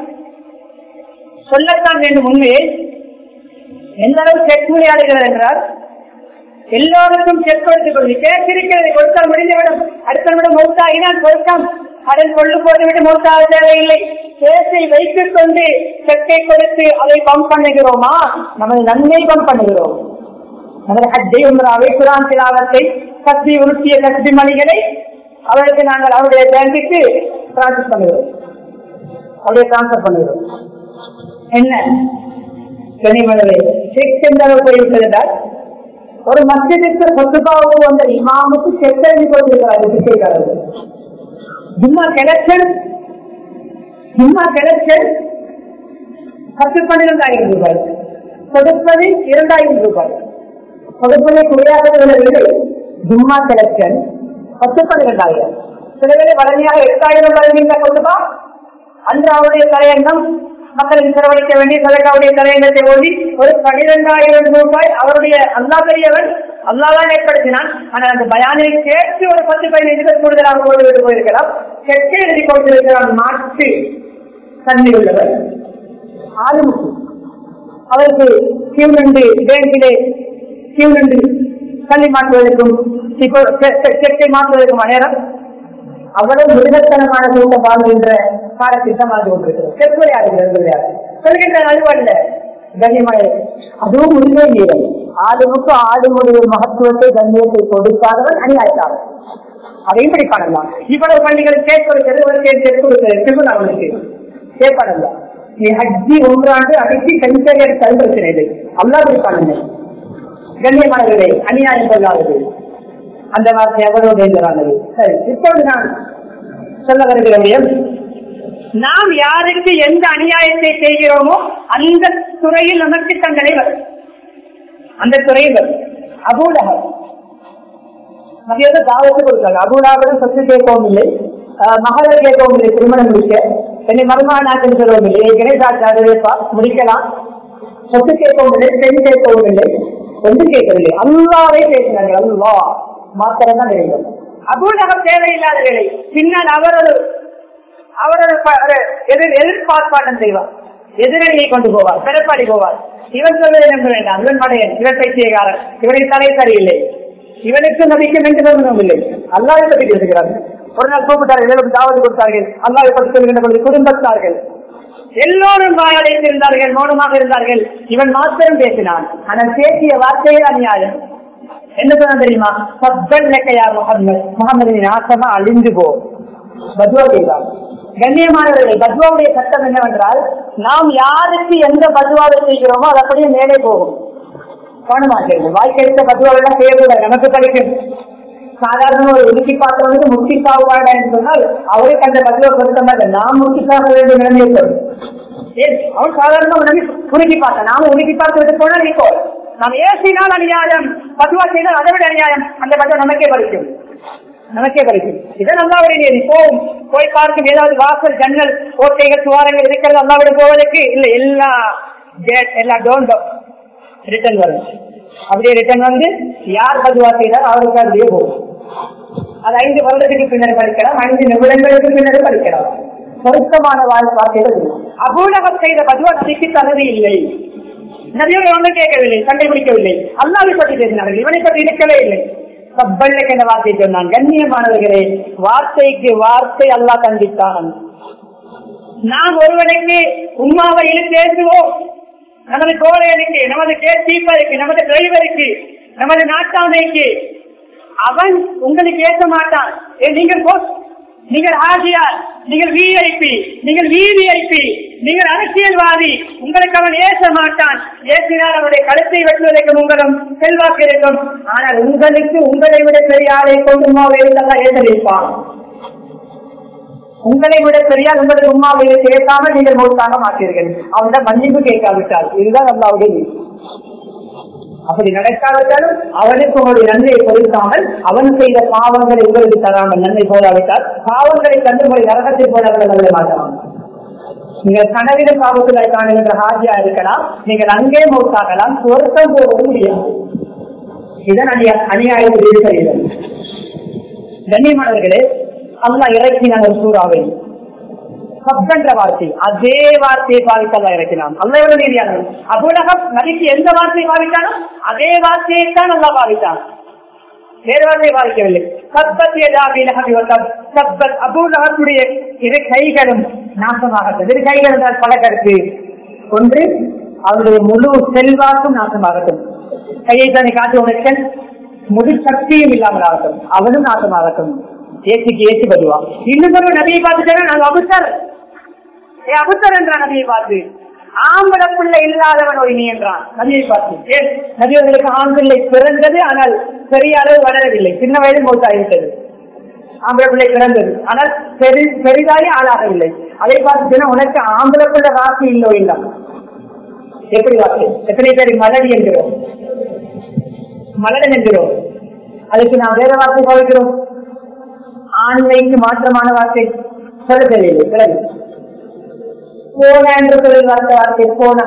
சொல்லத்தான் வேண்டும் உண்மையை எந்த அளவு செக் விளையாடுகிறது என்றால் எல்லோருக்கும் செக் கொடுத்துக் கொண்டு கேட்டிருக்கிறது கொடுத்தால் முடிந்துவிடும் அடுத்த விட மௌத்தாகினால் கொடுத்தான் அதன் கொண்டு போட்டுவிட்டு மௌத்தாக தேவையில்லை கேஸை வைத்துக் கொண்டு செக்கை கொடுத்து அதை பம்ப் பண்ணுகிறோமா நமது நன்மை பம்ப் பண்ணுகிறோம் நமது ஹஜ்ஜை உமராவை குரான் திலாவத்தை கத்தி உருட்டிய கத்தி மணிகளை அவருக்கு நாங்கள் அவருடைய பேங்குக்கு டிரான்ஸ்பர் பண்ணுகிறோம் அவருடைய டிரான்ஸ்பர் பண்ணுகிறோம் என்ன கனிமனவே செக் எந்த அளவு போய்விட்டது என்றால் ஒரு மஸ்ஜிதுக்கு சொத்துக்காவுக்கு வந்த இமாமுக்கு செக் எழுதி கொண்டிருக்கிறார் பிச்சைக்காரர்கள் ஜும்மா கலெக்ஷன் ஜும்மா கலெக்ஷன் பத்து பன்னிரெண்டாயிரம் ரூபாய் கொடுப்பது இரண்டாயிரம் ரூபாய் கொடுப்பதை குறையாதவர்கள் ஜும்மா கலெக்ஷன் பத்து பன்னிரெண்டாயிரம் சில பேர் வளமையாக எட்டாயிரம் வழங்குகின்ற கொடுப்பா அன்று அவருடைய தலையங்கம் மக்களுக்கு செலவழிக்க வேண்டிய சதக்காவுடைய தலையங்கத்தை ஓடி ஒரு பனிரெண்டாயிரம் ரூபாய் அவருடைய அல்லா பெரியவன் அல்லாதான் ஏற்படுத்தினான் ஆனால் அந்த பயானை கேட்டு ஒரு பத்து பதினைந்து பேர் கூடுதலாக போட்டு போயிருக்கலாம் செட்டை எழுதி கொடுத்திருக்கிறான் மாற்று தண்ணி உள்ளவர் ஆளுமுக்கு அவருக்கு கியூனண்டு பேங்கிலே கியூனண்டு கல்வி மாற்றுவதற்கும் இப்போ செட்டை மாற்றுவதற்கும் நேரம் அவ்வளவு மிருகத்தனமான கூட்டம் வாழ்கின்ற பாடத்திட்டம் வாழ்ந்து கொண்டிருக்கிறது செல்விளையாடுகிறது சொல்கின்ற நழுவல்ல கண்ணியமாக அதுவும் உரிமை மீறல் ஆளுமுக்கு ஆளுமுடைய மகத்துவத்தை கண்ணியத்தை கொடுக்காதவன் அநியாயத்தாளர் அதையும் இப்படி பண்ணலாம் இவ்வளவு பள்ளிகள் கேட் கொடுக்கிறது ஒரு கேட் கேட் கொடுக்கிறது திருமணம் அவனுக்கு கேட்பாடலாம் நீ ஹஜ்ஜி ஒன்றாண்டு அடித்து கணிசரியர் கல் பிரச்சனை இல்லை அல்லா இப்படி பண்ணுங்க கண்ணியமானவர்களே அநியாயம் கொள்ளாதது அந்த வார்த்தை எவ்வளவு டேஞ்சரானது சரி இப்பொழுது நான் சொல்ல வருகிற விடயம் நாம் யாருக்கு எந்த அநியாயத்தை செய்கிறோமோ அந்த துறையில் நமக்கு தங்களை வரும் அந்த துறையில் வரும் அபூடகம் மதியத்தை தாவத்து கொடுத்தாங்க அபூடாவிடம் சொத்து கேட்கவும் இல்லை மகளை கேட்கவும் இல்லை திருமணம் முடிக்க என்னை மருமாநாட்டம் சொல்லவும் இல்லை கணேசாச்சாரிய முடிக்கலாம் சொத்து கேட்கவும் இல்லை பெண் கேட்கவும் இல்லை ஒன்று கேட்கவில்லை அல்லாவே பேசினார்கள் அல்லா மாத்திரம் தான் வேண்டும் அபூடகம் தேவையில்லாத வேலை பின்னால் அவர் ஒரு அவர் ஒரு எதிர் எதிர்பார்ப்பாட்டம் செய்வார் எதிரணியை கொண்டு போவார் பெறப்பாடி போவார் இவன் சொல்வதை நம்ப வேண்டாம் இவன் மடையன் இவன் பைத்தியக்காரன் இவனுக்கு தலை சரியில்லை இவனுக்கு நம்பிக்கை என்று நம்பணும் இல்லை அல்லாவை பற்றி பேசுகிறார்கள் ஒரு நாள் கூப்பிட்டார்கள் எல்லோரும் தாவது கொடுத்தார்கள் அல்லாவை பற்றி சொல்கின்ற பொழுது குடும்பத்தார்கள் எல்லோரும் வாயடைத்திருந்தார்கள் மௌனமாக இருந்தார்கள் இவன் மாத்திரம் பேசினான் ஆனால் பேசிய வார்த்தையே அநியாயம் என்ன சொன்ன தெரியுமா சப்பல் லெக்கையார் முகமது முகமது நாசமா அழிந்து போ பத்வா செய்தார் கண்ணியமானவர்கள் பத்வாவுடைய சட்டம் என்னவென்றால் நாம் யாருக்கு எந்த பத்வாவை செய்கிறோமோ அது அப்படியே மேலே போகும் கவனமாக்கிறது வாய்க்கெடுத்த பத்வாவெல்லாம் செய்யக்கூடாது நமக்கு கிடைக்கும் சாதாரண ஒரு ஒதுக்கி பார்த்தவனுக்கு முக்தி சாகுவாடா என்று சொன்னால் அவருக்கு அந்த பத்வா கொடுத்த மாதிரி நாம் முக்தி சாக வேண்டிய நிலைமை ஏற்படும் ஏன் அவன் சாதாரண உடனே உருக்கி பார்த்தான் நாம உருக்கி பார்த்து விட்டு போனா நீ போல் நாம் ஏசினால் அநியாயம் பதுவா செய்தால் அதை விட அநியாயம் அந்த பதுவா நமக்கே பறிக்கும் நமக்கே பறிக்கும் இதை நல்லா ஒரு நீதி போகும் போய் பார்க்கும் ஏதாவது வாசல் ஜன்னல் ஓட்டைகள் துவாரங்கள் இருக்கிறது அல்லாவிட போவதற்கு இல்ல எல்லா கேட் எல்லா டோன் ரிட்டர்ன் வரும் அப்படியே ரிட்டர்ன் வந்து யார் பதுவா செய்தால் அவருக்கு அப்படியே போகும் அது ஐந்து வருடத்துக்கு பின்னர் படிக்கலாம் ஐந்து நிமிடங்களுக்கு பின்னர் படிக்கலாம் பொருத்தமான வார்த்தைகள் அபூலகம் செய்த பதுவா நதிக்கு தகுதி இல்லை நபியோட ஒன்றும் கேட்கவில்லை சண்டை பிடிக்கவில்லை அல்லாவை பற்றி பேசினார்கள் இவனை பற்றி இருக்கவே இல்லை சப்பல்லுக்கு என்ற வார்த்தை சொன்னான் கண்ணியமானவர்களே வார்த்தைக்கு வார்த்தை அல்லா கண்டித்தான் நாம் ஒருவனுக்கு உண்மாவையில் பேசுவோம் நமது கோழையனுக்கு நமது கேட்பருக்கு நமது டிரைவருக்கு நமது நாட்டாமைக்கு அவன் உங்களுக்கு ஏற்ற மாட்டான் ஏ, நீங்கள் boss, நீங்கள் ஆசியார் நீங்கள் விஐபி நீங்கள் விவிஐபி நீங்கள் அரசியல்வாதி உங்களுக்கு அவன் ஏச மாட்டான் ஏசினால் அவருடைய கழுத்தை வெட்டுவதற்கு உங்களும் செல்வாக்கு இருக்கும் ஆனால் உங்களுக்கு உங்களை விட பெரிய ஆளை கொண்டு இருந்தால் ஏசலிப்பான் உங்களை விட பெரியார் உங்களது உமாவையை சேர்க்காமல் நீங்கள் மௌத்தாக மாட்டீர்கள் அவனிடம் மன்னிப்பு கேட்காவிட்டால் இதுதான் அல்லாவுடைய நீதி. அப்படி நடக்காவிட்டாலும் அவனுக்கு உங்களுடைய நன்மையை கொடுக்காமல் அவன் செய்த பாவங்களை உங்களுக்கு தராமல் நன்மை போதாவிட்டால் பாவங்களை கண்டு உங்களை நரகத்தில் போடாமல் நல்ல மாட்டான் நீங்கள் கனவிலும் பாவத்தில் காணுகின்ற ஹாஜியா இருக்கலாம் நீங்கள் அங்கே மௌத்தாகலாம் சொர்க்கம் போகவும் முடியாது இதன் அநியா அநியாயம் இருக்கிறது கண்ணியமானவர்களே அல்லா இறக்கினான் ஒரு சூறாவை சப்தன்ற வார்த்தை அதே வார்த்தையை பாவித்தல்லா இறக்கினான் அல்ல எவ்வளவு நீதியானவன் அபுலகம் நபிக்கு எந்த வார்த்தையை பாவித்தானோ அதே வார்த்தையை தான் அல்லா பாவித்தான் வேறு வார்த்தையை பாதிக்கவில்லை சப்பத்திய சப்பத் அபூலகத்துடைய இரு கைகளும் நாசமாகட்டும் இரு கைகள் என்றால் பல கருத்து ஒன்று அவருடைய முழு செல்வாக்கும் நாசமாகட்டும் கையை தானே காட்டு உனக்கு முழு சக்தியும் இல்லாமல் ஆகட்டும் அவனும் நாசமாகட்டும் ஏசிக்கு ஏசி பதுவா இன்னும் ஒரு நபியை பார்த்துட்டா நாங்க அபுத்தர் ஏ அபுத்தர் என்றான் நபியை பார்த்து ஆம்பள பிள்ளை இல்லாதவன் ஒரு நீ என்றான் நபியை பார்த்து ஏன் நபியவர்களுக்கு ஆண் பிள்ளை பிறந்தது ஆனால் பெரிய அளவு வளரவில்லை சின்ன வயதில் மௌத்தாகிவிட்டது ஆம்பளை பிள்ளை பிறந்தது ஆனால் பெரி பெரிதாகி ஆளாகவில்லை அதை பார்த்துச்சுன்னா உனக்கு ஆம்பளை பிள்ளை ராசி இல்லோ இல்ல எப்படி வாக்கு எத்தனை பேர் மலடி என்கிறோம் மலடன் என்கிறோம் அதுக்கு நாம் வேற வார்த்தை பாவிக்கிறோம் ஆண்மைக்கு மாற்றமான வார்த்தை சொல்ல தெரியவில்லை பிறகு போன என்று சொல்லி வார்த்தை வார்த்தை போன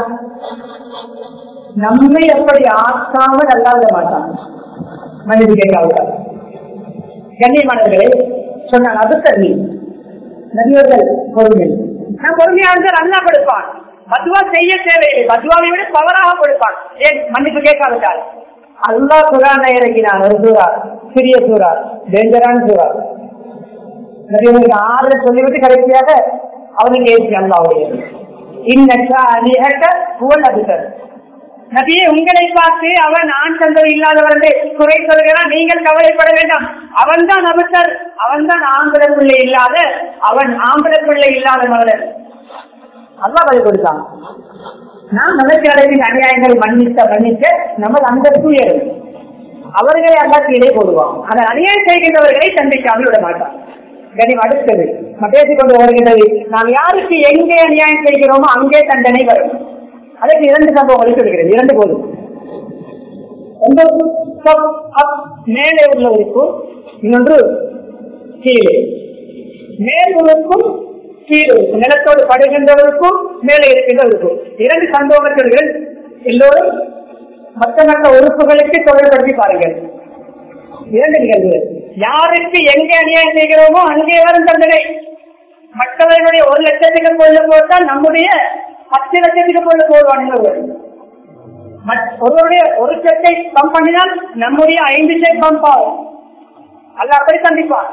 நம்மை எப்படி ஆக்காமல் அல்லாத மாட்டான் மனித கேட்காவிட்டார் கண்ணியமானவர்களே சொன்னான் அது தண்ணி நபியர்கள் பொறுமை நான் பொறுமையாக அல்லா கொடுப்பான் பத்வா செய்ய தேவையில்லை பத்வாவை விட பவராக கொடுப்பான் ஏன் மன்னிப்பு கேட்காவிட்டால் அல்லா குரான இறங்கினான் ஒரு சூறா சிறிய சூறா டேஞ்சரான சூறா நபியவர்களுக்கு ஆறு சொல்லிவிட்டு கடைசியாக அவனுக்கு ஏற்றி அல்லாவுடைய இன்னக்கா அணிகட்ட புகழ் அதிசர் நபியே உங்களை பார்த்து அவன் ஆண் தந்தை இல்லாதவன் என்று குறை சொல்கிறான் நீங்கள் கவலைப்பட வேண்டாம் அவன் தான் அபத்தர் அவன் தான் ஆம்பளை பிள்ளை இல்லாத அவன் ஆம்பளை பிள்ளை இல்லாத மகளர் அல்லா பதில் கொடுத்தான் நான் நமக்கு அளவின் அநியாயங்களை மன்னித்த மன்னிக்க நமது அந்தஸ்து உயரும் அவர்களை அல்லா கீழே போடுவான் அந்த அநியாயம் செய்கின்றவர்களை சந்திக்காமல் விட மாட்டான் கனிம் அடுத்தது பேசிக் கொண்டு வருகின்றது நாம் யாருக்கு எங்கே அநியாயம் செய்கிறோமோ அங்கே தண்டனை வரும் அதற்கு இரண்டு சம்பவங்களை சொல்கிறேன் இரண்டு போதும் ஒன்று stop, up, மேலே உள்ள உறுப்பு இன்னொன்று கீழே மேல் உறுப்பும் கீழே உறுப்பு நிலத்தோடு படுகின்றவருக்கும் மேலே இருக்கின்ற உறுப்பு இரண்டு சம்பவங்கள் சொல்கிறேன் எல்லோரும் மற்ற மற்ற உறுப்புகளுக்கு தொடர்படுத்தி பாருங்கள் இரண்டு நிகழ்வுகள் யாருக்கு எங்கே அநியாயம் செய்கிறோமோ அங்கே வரும் தண்டனை மற்றவர்களுடைய ஒரு லட்சத்துக்கு கொண்டு போட்டால் நம்முடைய பத்து லட்சத்துக்கு கொண்டு போடுவான் ஒருவருடைய ஒரு செட்டை பம்ப் பண்ணினால் நம்முடைய ஐந்து செட் பம்ப் ஆகும் அல்ல அப்படி சந்திப்பான்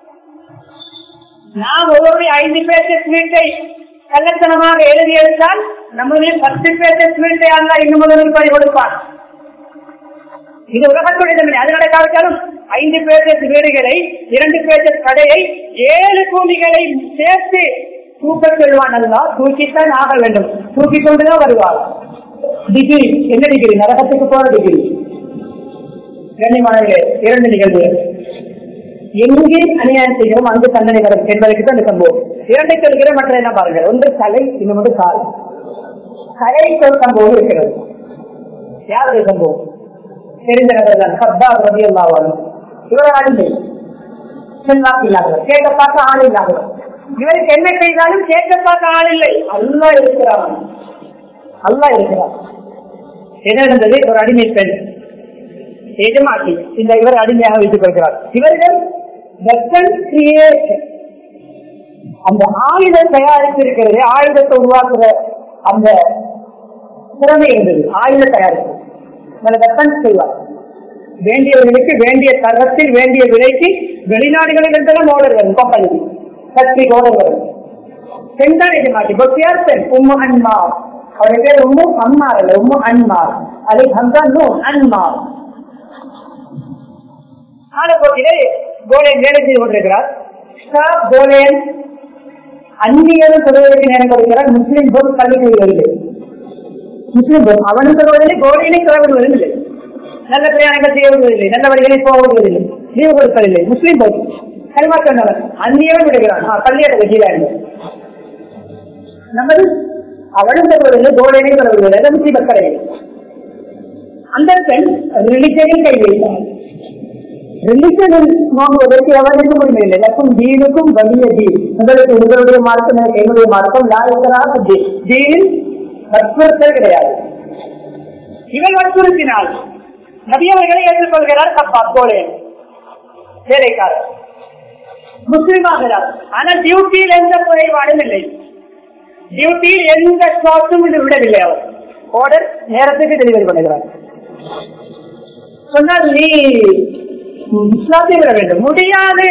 நாம் ஒருவருடைய ஐந்து பேர் வீட்டை கள்ளத்தனமாக எழுதி எடுத்தால் நம்முடைய பத்து பேர் வீட்டை அல்ல இன்னும் முதலில் பணி கொடுப்பான் இது உலகத்துடைய தன்மை அது நடக்காவிட்டாலும் ஐந்து பேர் வீடுகளை இரண்டு பேர் கடையை ஏழு பூமிகளை சேர்த்து தூக்க சொல்வான் அல்லா தூக்கித்தான் ஆக வேண்டும் தூக்கி கொண்டுதான் வருவார் டிகிரி என்ன டிகிரி நரகத்துக்கு போற டிகிரி கண்ணியமானவர்களே இரண்டு நிகழ்வு எங்கே அநியாயம் செய்கிறோம் அங்கு தண்டனை வரும் என்பதற்கு தான் இந்த சம்பவம் இரண்டை சொல்கிற மற்ற என்ன பாருங்க ஒன்று கலை இன்னொன்று கால் கலை ஒரு சம்பவம் இருக்கிறது யாருடைய சம்பவம் தெரிந்த கதைதான் சத்தா ரவி அல்லாவாலும் இவர் அடிமை செல்வாக்கு இல்லாதவர் கேட்க பார்க்க ஆள் இல்லாதவர் இவருக்கு என்ன செய்தாலும் கேட்க பார்க்க ஆள் இல்லை அல்லா இருக்கிறான் அல்லா இருக்கிறான் என்ன நடந்தது ஒரு அடிமை பெண் எஜமாட்டி இந்த இவர் அடிமையாக வைத்துக் கொள்கிறார் இவர்கள் வெப்பன் கிரியேஷன் அந்த ஆயுதம் தயாரிப்பு இருக்கிறது ஆயுதத்தை உருவாக்குற அந்த திறமை இருந்தது ஆயுத தயாரிப்பு வெப்பன் செய்வார் வேண்டியவர்களுக்கு வேண்டிய தரத்தில் வேண்டிய விலைக்கு வெளிநாடுகளில் இருந்தெல்லாம் ஓடர் வரும் கப்பலுக்கு சக்தி ஓடர் வரும் பெண் தான் எஜமாட்டி பொத்தியார் பெண் உம்மு அன்மார் அவருடைய பேர் உம்மு அம்மார் அல்ல உம்மு அன்மார் அதை ஹம்தான் நூன் அன்மார் காலப்போக்கிலே கோலேன் வேலை செய்து கொண்டிருக்கிறார் ஸ்டாப் கோலேன் அந்நியரும் சொல்வதற்கு நேரம் கொடுக்கிறார் முஸ்லிம் போல் கல்வி வருகிறது முஸ்லிம் போல் அவனும் சொல்வதில்லை கோலேனை கிளம்புவதில்லை நல்ல பிரயாணங்கள் செய்ய விடுவதில்லை நல்ல வழிகளில் போக விடுவதில்லை லீவு கொடுப்பதில்லை முஸ்லிம் போல் கல்வா சொன்னவர் அந்நியரும் விடுகிறான் பள்ளியோட வெற்றியிலாங்க நமது அவனும் சொல்வதில்லை கோலேனை சொல்வதில்லை முஸ்லிம் கடை அந்த பெண் ரிலிஜனில் கை வைத்தார் ரிலிஜனில் வாங்குவதற்கு எவருக்கும் உரிமை இல்லை எனக்கும் தீனுக்கும் வலிய தீன் உங்களுக்கு உங்களுடைய மார்க்கம் எனக்கு என்னுடைய மார்க்கம் லாயக்கராக தீனில் வற்புறுத்தல் கிடையாது இவள் வற்புறுத்தினால் நபியவர்களை ஏற்றுக்கொள்கிறார் தப்பா போலே வேலைக்காரர் முஸ்லீமாகிறார் ஆனால் டியூட்டியில் எந்த குறைபாடும் இல்லை டியூட்டியில் எந்த ஷார்ட்டும் இது விடவில்லை அவர் ஆர்டர் நேரத்துக்கு டெலிவரி பண்ணுகிறார் சொன்னால் நீ இஸ்லாத்தை விட வேண்டும் முடியாது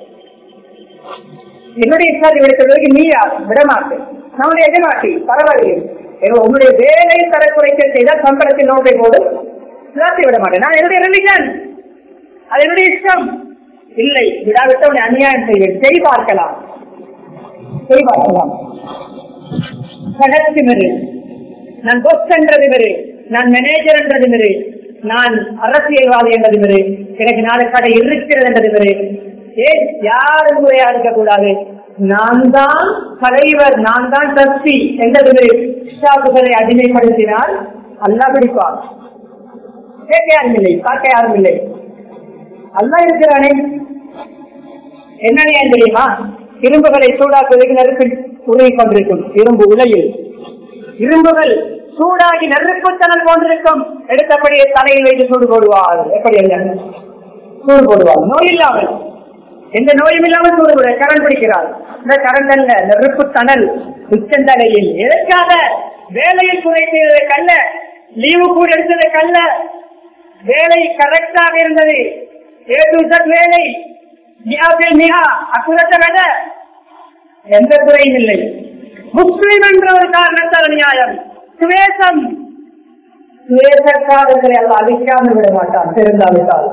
என்னுடைய இஸ்லாத்தை விடுத்ததற்கு நீயா விடமாட்டேன் நம்முடைய எதிர்மாட்டி பரவாயில்லை உன்னுடைய வேலை தரக்குறைக்க செய்தால் சம்பளத்தில் நோக்கை போது இஸ்லாத்தை விட மாட்டேன் நான் என்னுடைய ரிலிஜன் அது என்னுடைய இஷ்டம் இல்லை விடாவிட்ட உன்னை அநியாயம் செய்வேன் செய் பார்க்கலாம் செய் பார்க்கலாம் கணக்கு மிரு நான் பொஸ் என்றது மிரு நான் மேனேஜர் என்றது மிரு நான் அரசியல்வாதி என்றது மிரு எனக்கு நாலு கடை இருக்கிறது என்றது மிரு ஏன் யாரும் முறையா இருக்கக்கூடாது நான் தான் தலைவர் நான் தான் டிரஸ்டி என்றது மிரு ஷாப்புகளை அடிமைப்படுத்தினால் அல்லா பிடிப்பார் கேட்க யாரும் இல்லை பார்க்க யாரும் இல்லை அல்லா இருக்கிறானே என்னன்னு ஏன் தெரியுமா இரும்புகளை சூடாக்குவதற்கு நெருப்பில் உருகி கொண்டிருக்கும் இரும்பு உலையில் இரும்புகள் சூடாகி நெருப்பு தணல் போன்றிருக்கும் எடுத்தபடியே தலையில் வைத்து சூடு போடுவார் எப்படி அல்ல சூடு போடுவார் நோய் இல்லாமல் எந்த நோயும் இல்லாமல் சூடு போடுவார் கரண் பிடிக்கிறார் இந்த கரண் அல்ல நெருப்பு தணல் உச்சந்தலையில் எதற்காக வேலையில் குறை செய்வதற்கல்ல லீவு கூட எடுத்ததற்கல்ல வேலை கரெக்டாக இருந்தது வேலை மியாவில் மியா அக்குரத்தை விட எந்த துறையும் இல்லை முஸ்லிம் என்ற ஒரு காரணத்தால் நியாயம் சுவேசம் சுவேசக்காரர்களை அல்ல அழிக்காமல் விட மாட்டான் தெரிந்தாவிட்டால்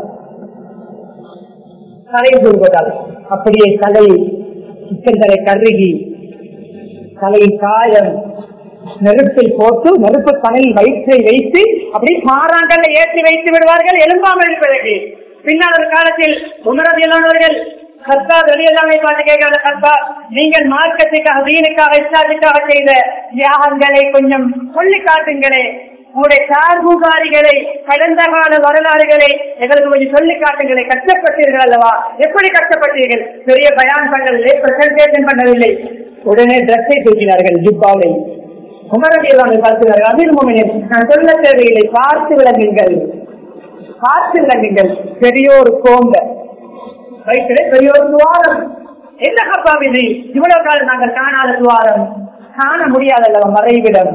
தலை கூறுவதால் அப்படியே தலை சிக்கன்களை கருகி தலை காயம் நெருப்பில் போட்டு நெருப்பு தலையில் வயிற்றை வைத்து அப்படி பாறாங்கல்ல ஏற்றி வைத்து விடுவார்கள் எலும்பாமல் இருப்பதற்கு பின்னால் ஒரு காலத்தில் உணரவியலானவர்கள் கர்த்தா வெளியெல்லாமே பார்த்து கேட்கிற கர்த்தா நீங்கள் மார்க்கத்துக்காக வீணுக்காக இஸ்லாத்துக்காக செய்த தியாகங்களை கொஞ்சம் சொல்லி காட்டுங்களே உங்களுடைய சார்புகாரிகளை கடந்த கால வரலாறுகளை எங்களுக்கு கொஞ்சம் சொல்லி காட்டுங்களே கஷ்டப்பட்டீர்கள் அல்லவா எப்படி கஷ்டப்பட்டீர்கள் பெரிய பயான் பண்ணவில்லை பிரசன்டேஷன் பண்ணவில்லை உடனே ட்ரெஸ்ஸை தூக்கினார்கள் ஜிப்பாவை உமரவியலான பார்க்கிறார்கள் அமீர் மோமினின் நான் சொல்ல தேவையில்லை பார்த்து விளங்குங்கள் பார்த்து விளங்குங்கள் பெரியோர் கோம்ப வயிற்றிலே பெரியோர் துவாரம் என்ன கப்பாவில்லை இவ்வளவு காலம் நாங்கள் காணாத துவாரம் காண முடியாதல்லவா மறைவிடம்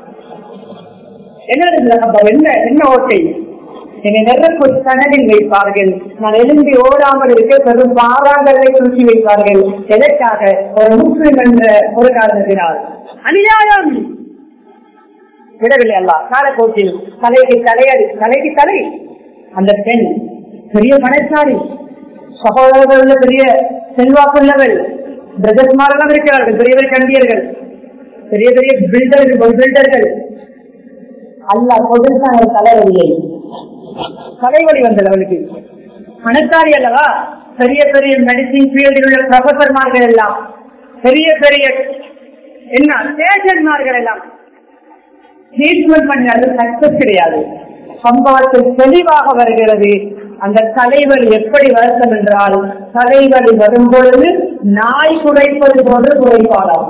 என்ன இருந்தது கப்பா என்ன என்ன ஓட்டை என்னை நெருப்பு கனவில் வைப்பார்கள் நான் எழுந்தி ஓடாமல் இருக்க பெரும் பாறாங்கலை தூக்கி வைப்பார்கள் எதற்காக ஒரு முஸ்லிம் என்ற ஒரு காரணத்தினால் அநியாயம் விடவில்லை அல்லா காலக்கோட்டில் தலைக்கு தலையடி தலைக்கு தலை அந்த பெண் பெரிய பணச்சாரி சகோதரர்கள் பெரிய செல்வாக்குள்ளவள் பிரதர்மாரெல்லாம் இருக்கிறார்கள் பெரிய பெரிய கண்டியர்கள் பெரிய பெரிய பில்டர்கள் பில்டர்கள் அல்லா கொடுத்தாங்க தலைவலியை தலைவலி வந்தது அவளுக்கு பணக்காரி அல்லவா பெரிய பெரிய மெடிசின் ஃபீல்டில் உள்ள ப்ரொஃபசர்மார்கள் எல்லாம் பெரிய பெரிய என்ன ஸ்டேஷன்மார்கள் எல்லாம் ட்ரீட்மெண்ட் பண்ணாலும் சக்சஸ் கிடையாது சம்பவத்தில் தெளிவாக வருகிறது அந்த தலைவர் எப்படி வருத்தம் என்றால் தலைவர் வரும் பொழுது நாய் குறைப்பது போன்று குறைப்பாடாம்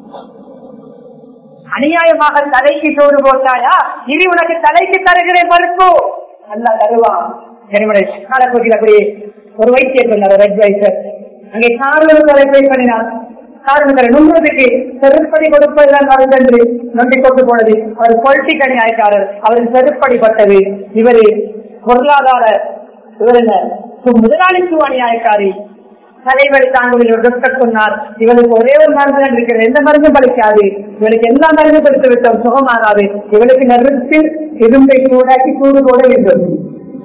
அநியாயமாக தலைக்கு சோறு போட்டாயா இனி உனக்கு தலைக்கு தருகிறேன் மறுப்பு நல்லா தருவான் காலப்போக்கில் அப்படி ஒரு வைத்தியர் சொன்னார் ரெட் வைசர் அங்கே காரணம் தலைப்பை பண்ணினார் காரணம் நுண்ணுறதுக்கு செருப்படி கொடுப்பதுதான் மருந்தென்று நம்பி கொண்டு போனது அவர் பொலிட்டிக் அநியாயக்காரர் அவருக்கு செருப்படிப்பட்டது இவரு பொருளாதார இவர் என்ன முதலாளித்துவ அநியாயக்காரி தலைவலி தாங்குவதில் ஒரு டாக்டர் சொன்னார் இவளுக்கு ஒரே ஒரு மருந்து தான் இருக்கிறது எந்த மருந்தும் பலிக்காது இவளுக்கு எல்லா மருந்தும் கொடுத்து விட்டோம் சுகமாகாது இவளுக்கு நெருப்பில் இரும்பை சூடாக்கி சூடு போட வேண்டும்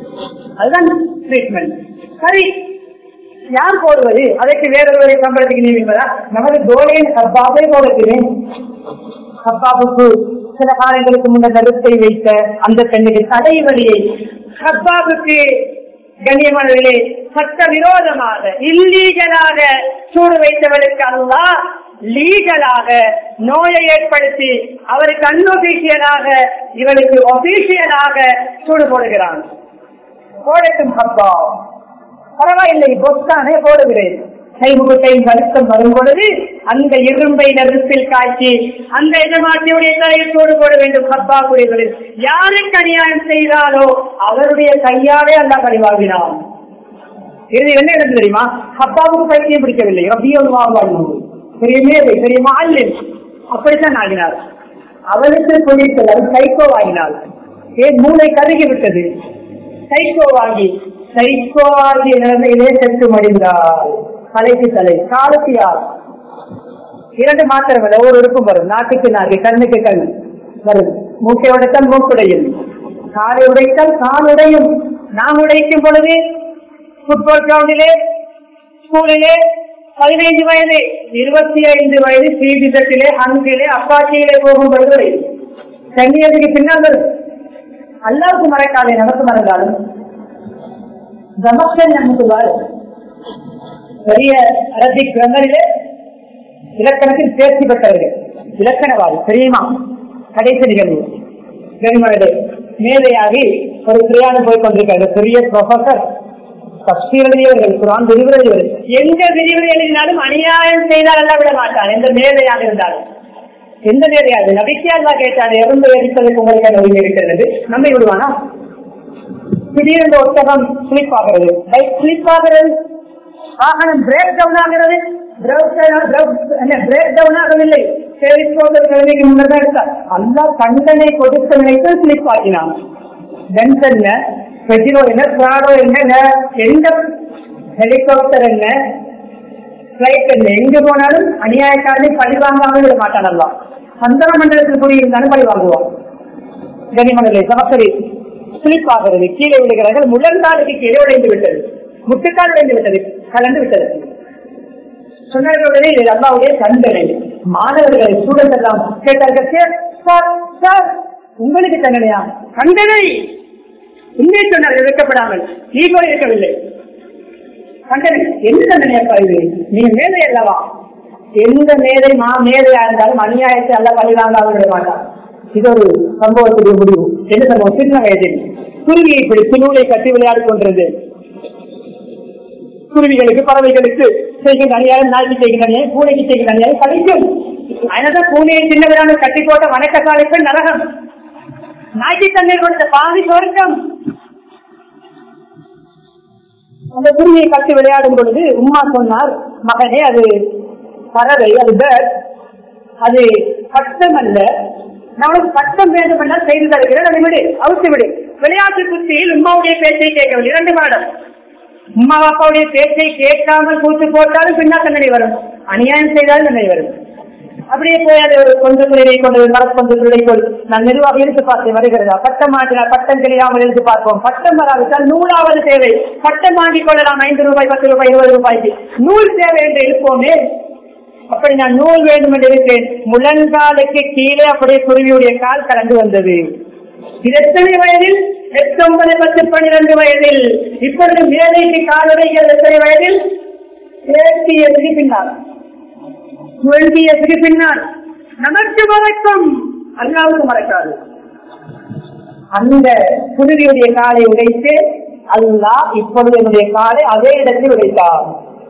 அதுதான் ட்ரீட்மெண்ட் சரி யார் போடுவது அதற்கு வேறொருவரை சம்பளத்துக்கு நீவிப்பதா நமது தோழையின் ஹப்பாபை போடுகிறேன் ஹப்பாபுக்கு சில காலங்களுக்கு முன்னர் நடுத்தை வைத்த அந்த பெண்ணுக்கு தடை வழியை ஹப்பாபுக்கு கண்ணியமானவர்களே சட்ட விரோதமாக இல்லீகலாக சூடு வைத்தவருக்கு அல்லா லீகலாக நோயை ஏற்படுத்தி அவருக்கு அன்ஒபிஷியலாக இவருக்கு ஒபிஷியலாக சூடு போடுகிறான் போடட்டும் ஹப்பா பரவாயில்லை பொத்தானே போடுகிறேன் கைமுகத்தை வருத்தம் வரும் பொழுது அந்த இரும்பை நெருப்பில் காய்ச்சி அந்த எஜமாட்டியுடைய தலையில் சூடு போட வேண்டும் ஹப்பா கூறியவர்கள் யாருக்கு அநியாயம் செய்தாலோ அவருடைய கையாலே அல்ல பரிவாகினான் இது என்ன நடந்தது தெரியுமா ஹப்பாவுக்கு பைத்தியம் பிடிக்கவில்லை ரபியம் வாழ்வு பெரிய மேதை பெரிய மாலின் அப்படித்தான் ஆகினார் அவளுக்கு பிடித்தல் சைக்கோ ஆகினாள் ஏன் மூளை கருகி விட்டது சைக்கோ ஆகி சைக்கோ ஆகிய நிலைமையிலே சென்று மடிந்தாள் தலைக்கு தலை காலுக்கு யார் இரண்டு மாத்திரம் இல்லை ஒவ்வொரு உறுப்பும் வரும் நாட்டுக்கு நாக்கு கண்ணுக்கு கண் வரும் மூக்கை உடைத்தால் மூக்குடையும் காலை உடைத்தால் கால் உடையும் நாம் உடைக்கும் பொழுது ஃபுட்பால் கிரவுண்டிலே ஸ்கூலிலே பதினைந்து வயது இருபத்தி ஐந்து வயது ஸ்ரீபிதத்திலே அங்கிலே அப்பாச்சியிலே போகும் பொழுது கண்ணியத்துக்கு பின்னால் வரும் அல்லாவுக்கு மறைக்காதே நமக்கு மறந்தாலும் தமக்கன் நமக்கு வாழும் பெரிய அரபிக் கிரந்தரிலே இலக்கணத்தில் தேர்ச்சி பெற்றவர்கள் இலக்கணவாதி தெரியுமா கடைசி நிகழ்வு பெருமனது மேதையாகி ஒரு பிரயாணம் போய் கொண்டிருக்காங்க பெரிய ப்ரொஃபசர் தப்சீர் எழுதியவர்கள் குரான் விரிவுரை எழுதியவர்கள் எந்த விரிவுரை எழுதினாலும் அநியாயம் செய்தால் எல்லாம் விட மாட்டான் எந்த மேதையாக இருந்தாலும் எந்த மேதையாக நபிக்கையாக கேட்டார் இறந்து எரிப்பதற்கு உங்களுக்கு உரிமை இருக்கிறது நம்மை விடுவானா திடீரென்று ஒட்டகம் ஸ்லிப் ஆகிறது பைக் ஸ்லிப் ஆகிறது வாகனம் பிரேக் டவுன் ஆகிறது பிரேக் டவுன் ஆகவில்லை கேள்விக்கு முன்னதான் எடுத்தார் அல்லா கண்டனை கொடுத்த நினைத்து ஸ்லிப் ஆக்கினான் பென்ஸ் என்ன பெட்ரோ என்ன பிராடோ என்ன எந்த ஹெலிகாப்டர் என்ன பிளைட் என்ன எங்க போனாலும் அநியாயக்காரனை பழி வாங்காமல் விட மாட்டான் அல்லா சந்தன மண்டலத்தில் கூடியிருந்தாலும் பழி வாங்குவோம் கனிமண்டலை சமஸ்கரி ஸ்லிப் ஆகிறது கீழே விழுகிறார்கள் முழங்காலுக்கு கீழே உடைந்து விட்டது முட்டுக்கால் உடைந்து விட்டது கலந்து விட்டது சொன்னார்களே இது அல்லாவுடைய தண்டனை மாணவர்களை ஸ்டூடெண்ட் எல்லாம் கேட்டார்கள் சார் சார் உங்களுக்கு தண்டனையா தண்டனை உண்மை சொன்னார்கள் வைக்கப்படாமல் நீ கூட இருக்கவில்லை கண்டனை எந்த தண்டனையா இது நீங்க மேதை அல்லவா எந்த மேதை மா மேதையா இருந்தாலும் அநியாயத்தை அல்ல பழிவாங்காமல் விட மாட்டான் இது ஒரு சம்பவத்துடைய முடிவு என்ன சம்பவம் சின்ன வயதில் குருவியை பிடித்து நூலை கட்டி விளையாடி கொண்டிருந்தது குருவிகளுக்கு பறவைகளுக்கு செய்கின்ற அநியாயம் நாய்க்கு செய்கின்ற அநியாயம் பூனைக்கு செய்கின்ற அநியாயம் படிக்கும் அதனால பூனையை சின்னவரான கட்டி போட்ட வணக்கசாலைக்கு நரகம் நாய்க்கு தண்ணீர் கொடுத்த பாதி சொர்க்கம் அந்த குருவியை கட்டி விளையாடும் பொழுது உமா சொன்னார் மகனே அது பறவை அது பேர்ட் அது பட்டம் அல்ல நமக்கு பட்டம் வேண்டும் என்றால் செய்து தருகிறேன் அதை விடு அவுத்து விடு விளையாட்டு குத்தியில் உமாவுடைய பேச்சை கேட்கவில்லை இரண்டு மாதம் உமா அப்பாவுடைய பேச்சை கேட்காமல் கூத்து போட்டாலும் பின்னா தண்டனை வரும் அநியாயம் செய்தாலும் தண்டனை வரும் அப்படியே போய் அது ஒரு கொஞ்சம் பிள்ளை கொண்டு மரக்கொண்டு பிள்ளை கொள் நான் மெதுவாக எடுத்து பார்த்தேன் வருகிறதா பட்டம் மாற்றினால் பட்டம் தெரியாமல் எடுத்து பார்ப்போம் பட்டம் வராவிட்டால் நூலாவது தேவை பட்டம் வாங்கிக் கொள்ளலாம் ஐந்து ரூபாய் பத்து ரூபாய் இருபது ரூபாய்க்கு நூல் தேவை என்று இருப்போமே அப்படி நான் நூல் வேண்டும் என்று இருக்கேன் முழங்காலுக்கு கீழே அப்படியே குருவியுடைய கால் கலந்து வந்தது இது எத்தனை வயதில் எத்தொன்பது பத்து பன்னிரண்டு வயதில் இப்பொழுது மேலைக்கு காலுடைகள் எத்தனை வயதில் தேர்ட்டி இயர்ஸுக்கு பின்னால் டுவெண்ட்டி இயர்ஸுக்கு பின்னால் நமக்கு மறைக்கும் அல்லாவுக்கு மறைக்காது அந்த குருவியுடைய காலை உடைத்து அல்லாஹ் இப்பொழுது என்னுடைய காலை அதே இடத்தில் உடைத்தார்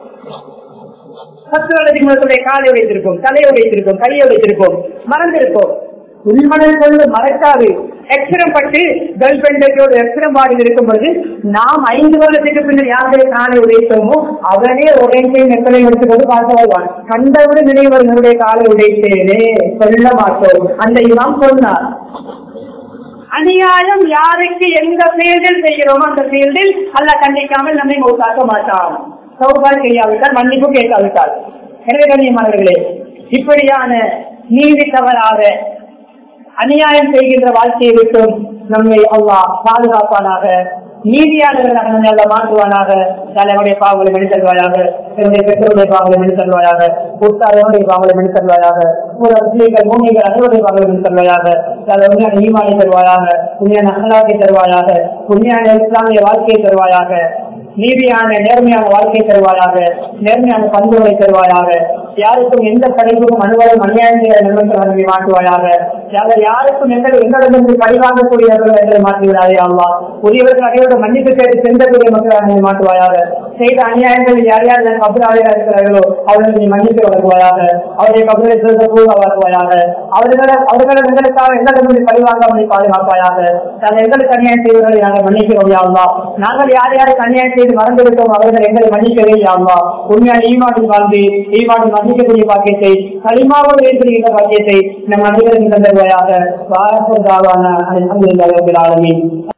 பத்து வருடத்துக்கு முன்னத்துடைய காலை உடைத்திருக்கும் தலையை உடைத்திருக்கும் கையை உடைத்திருக்கும் மறந்திருக்கும் உள்மனல் கொண்டு மறைக்காது எக்ஸரம் பட்டு கேர்ள் ஃபிரெண்டோட எக்ஸரம் பாடியில் இருக்கும் பொழுது நாம் ஐந்து வருடத்துக்கு பின்னர் யாருடைய காலை உடைத்தோமோ அவனே ஒரேஞ்சையும் எத்தனை எடுத்துக்கொண்டு பார்த்து வருவான் கண்டவுடன் நினைவர் என்னுடைய காலை உடைத்தேனே சொல்ல மாட்டோம் அந்த இமாம் சொன்னார் அநியாயம் யாருக்கு எந்த ஃபீல்டில் செய்கிறோமோ அந்த ஃபீல்டில் அல்ல கண்டிக்காமல் நம்மை மௌத்தாக்க மாட்டான் சௌபால் செய்யாவிட்டால் மன்னிப்பு கேட்காவிட்டால் எனவே கண்ணியமானவர்களே இப்படியான நீதி தவறாக அநியாயம் செய்கின்ற வாழ்க்கையை விட்டும் நம்மை அல்லாஹ் பாதுகாப்பானாக நீதியாளர்களாக நல்ல மாற்றுவானாக தலைவருடைய பாவங்களை வெளித்தருவாயாக என்னுடைய பெற்றோருடைய பாவங்களை வெளித்தருவாயாக உத்தாரனுடைய பாவங்களை வெளித்தருவாயாக முஸ்லீம்கள் மூமிகள் அனைவருடைய பாவங்களை வெளித்தருவாயாக தலை உண்மையான ஈமானை தருவாயாக உண்மையான அகலாக்கை தருவாயாக உண்மையான இஸ்லாமிய வாழ்க்கையை தருவாயாக நீதியான நேர்மையான வாழ்க்கை தருவாயாக நேர்மையான பண்புகளை தருவாயாக யாருக்கும் எந்த படைப்பும் அனுபவம் அநியாயம் செய்ய நிர்பந்தங்களை மாற்றுவாயாக யார் யாருக்கும் எங்கள் எங்களிடமிருந்து பழிவாங்கக்கூடியவர்கள் எங்களை மாற்றிவிடாதே அல்லா உரியவர்கள் அனைவரோட மன்னிப்பு கேட்டு சென்றக்கூடிய மக்கள் நீ மாற்றுவாயாக செய்த அநியாயங்கள் யார் யார் கபராளியாக இருக்கிறார்களோ அவர்களை நீ மன்னிப்பு வழங்குவாயாக அவருடைய கபரை சிறந்த பூர்வாக்குவாயாக அவர்களை அவர்களை எங்களுக்காக எங்களிடமிருந்து பழிவாங்காமல் நீ பாதுகாப்பாயாக நாங்கள் எங்களுக்கு அநியாயம் செய்வதை நாங்கள் மன்னிக்கிறோம் யாருலா நாங்கள் யார் யாருக்கு அநியாயம் செய்து மறந்திருக்கோம் அவர்கள் எங்களை மன்னிக்கவே யாருலா உண்மையான ஈமாட்டில் வாழ்ந்து ஈமாட்டில் மன்னிக்கக்கூடிய பாக்கியத்தை களிமாவோடு ஏற்படுகின்ற பாக்கியத்தை நம் அனைவருக்கும் தந்தருவாயாக வாரப்பதாவான அலமதுல்லாஹ் ரபில் ஆலமீன்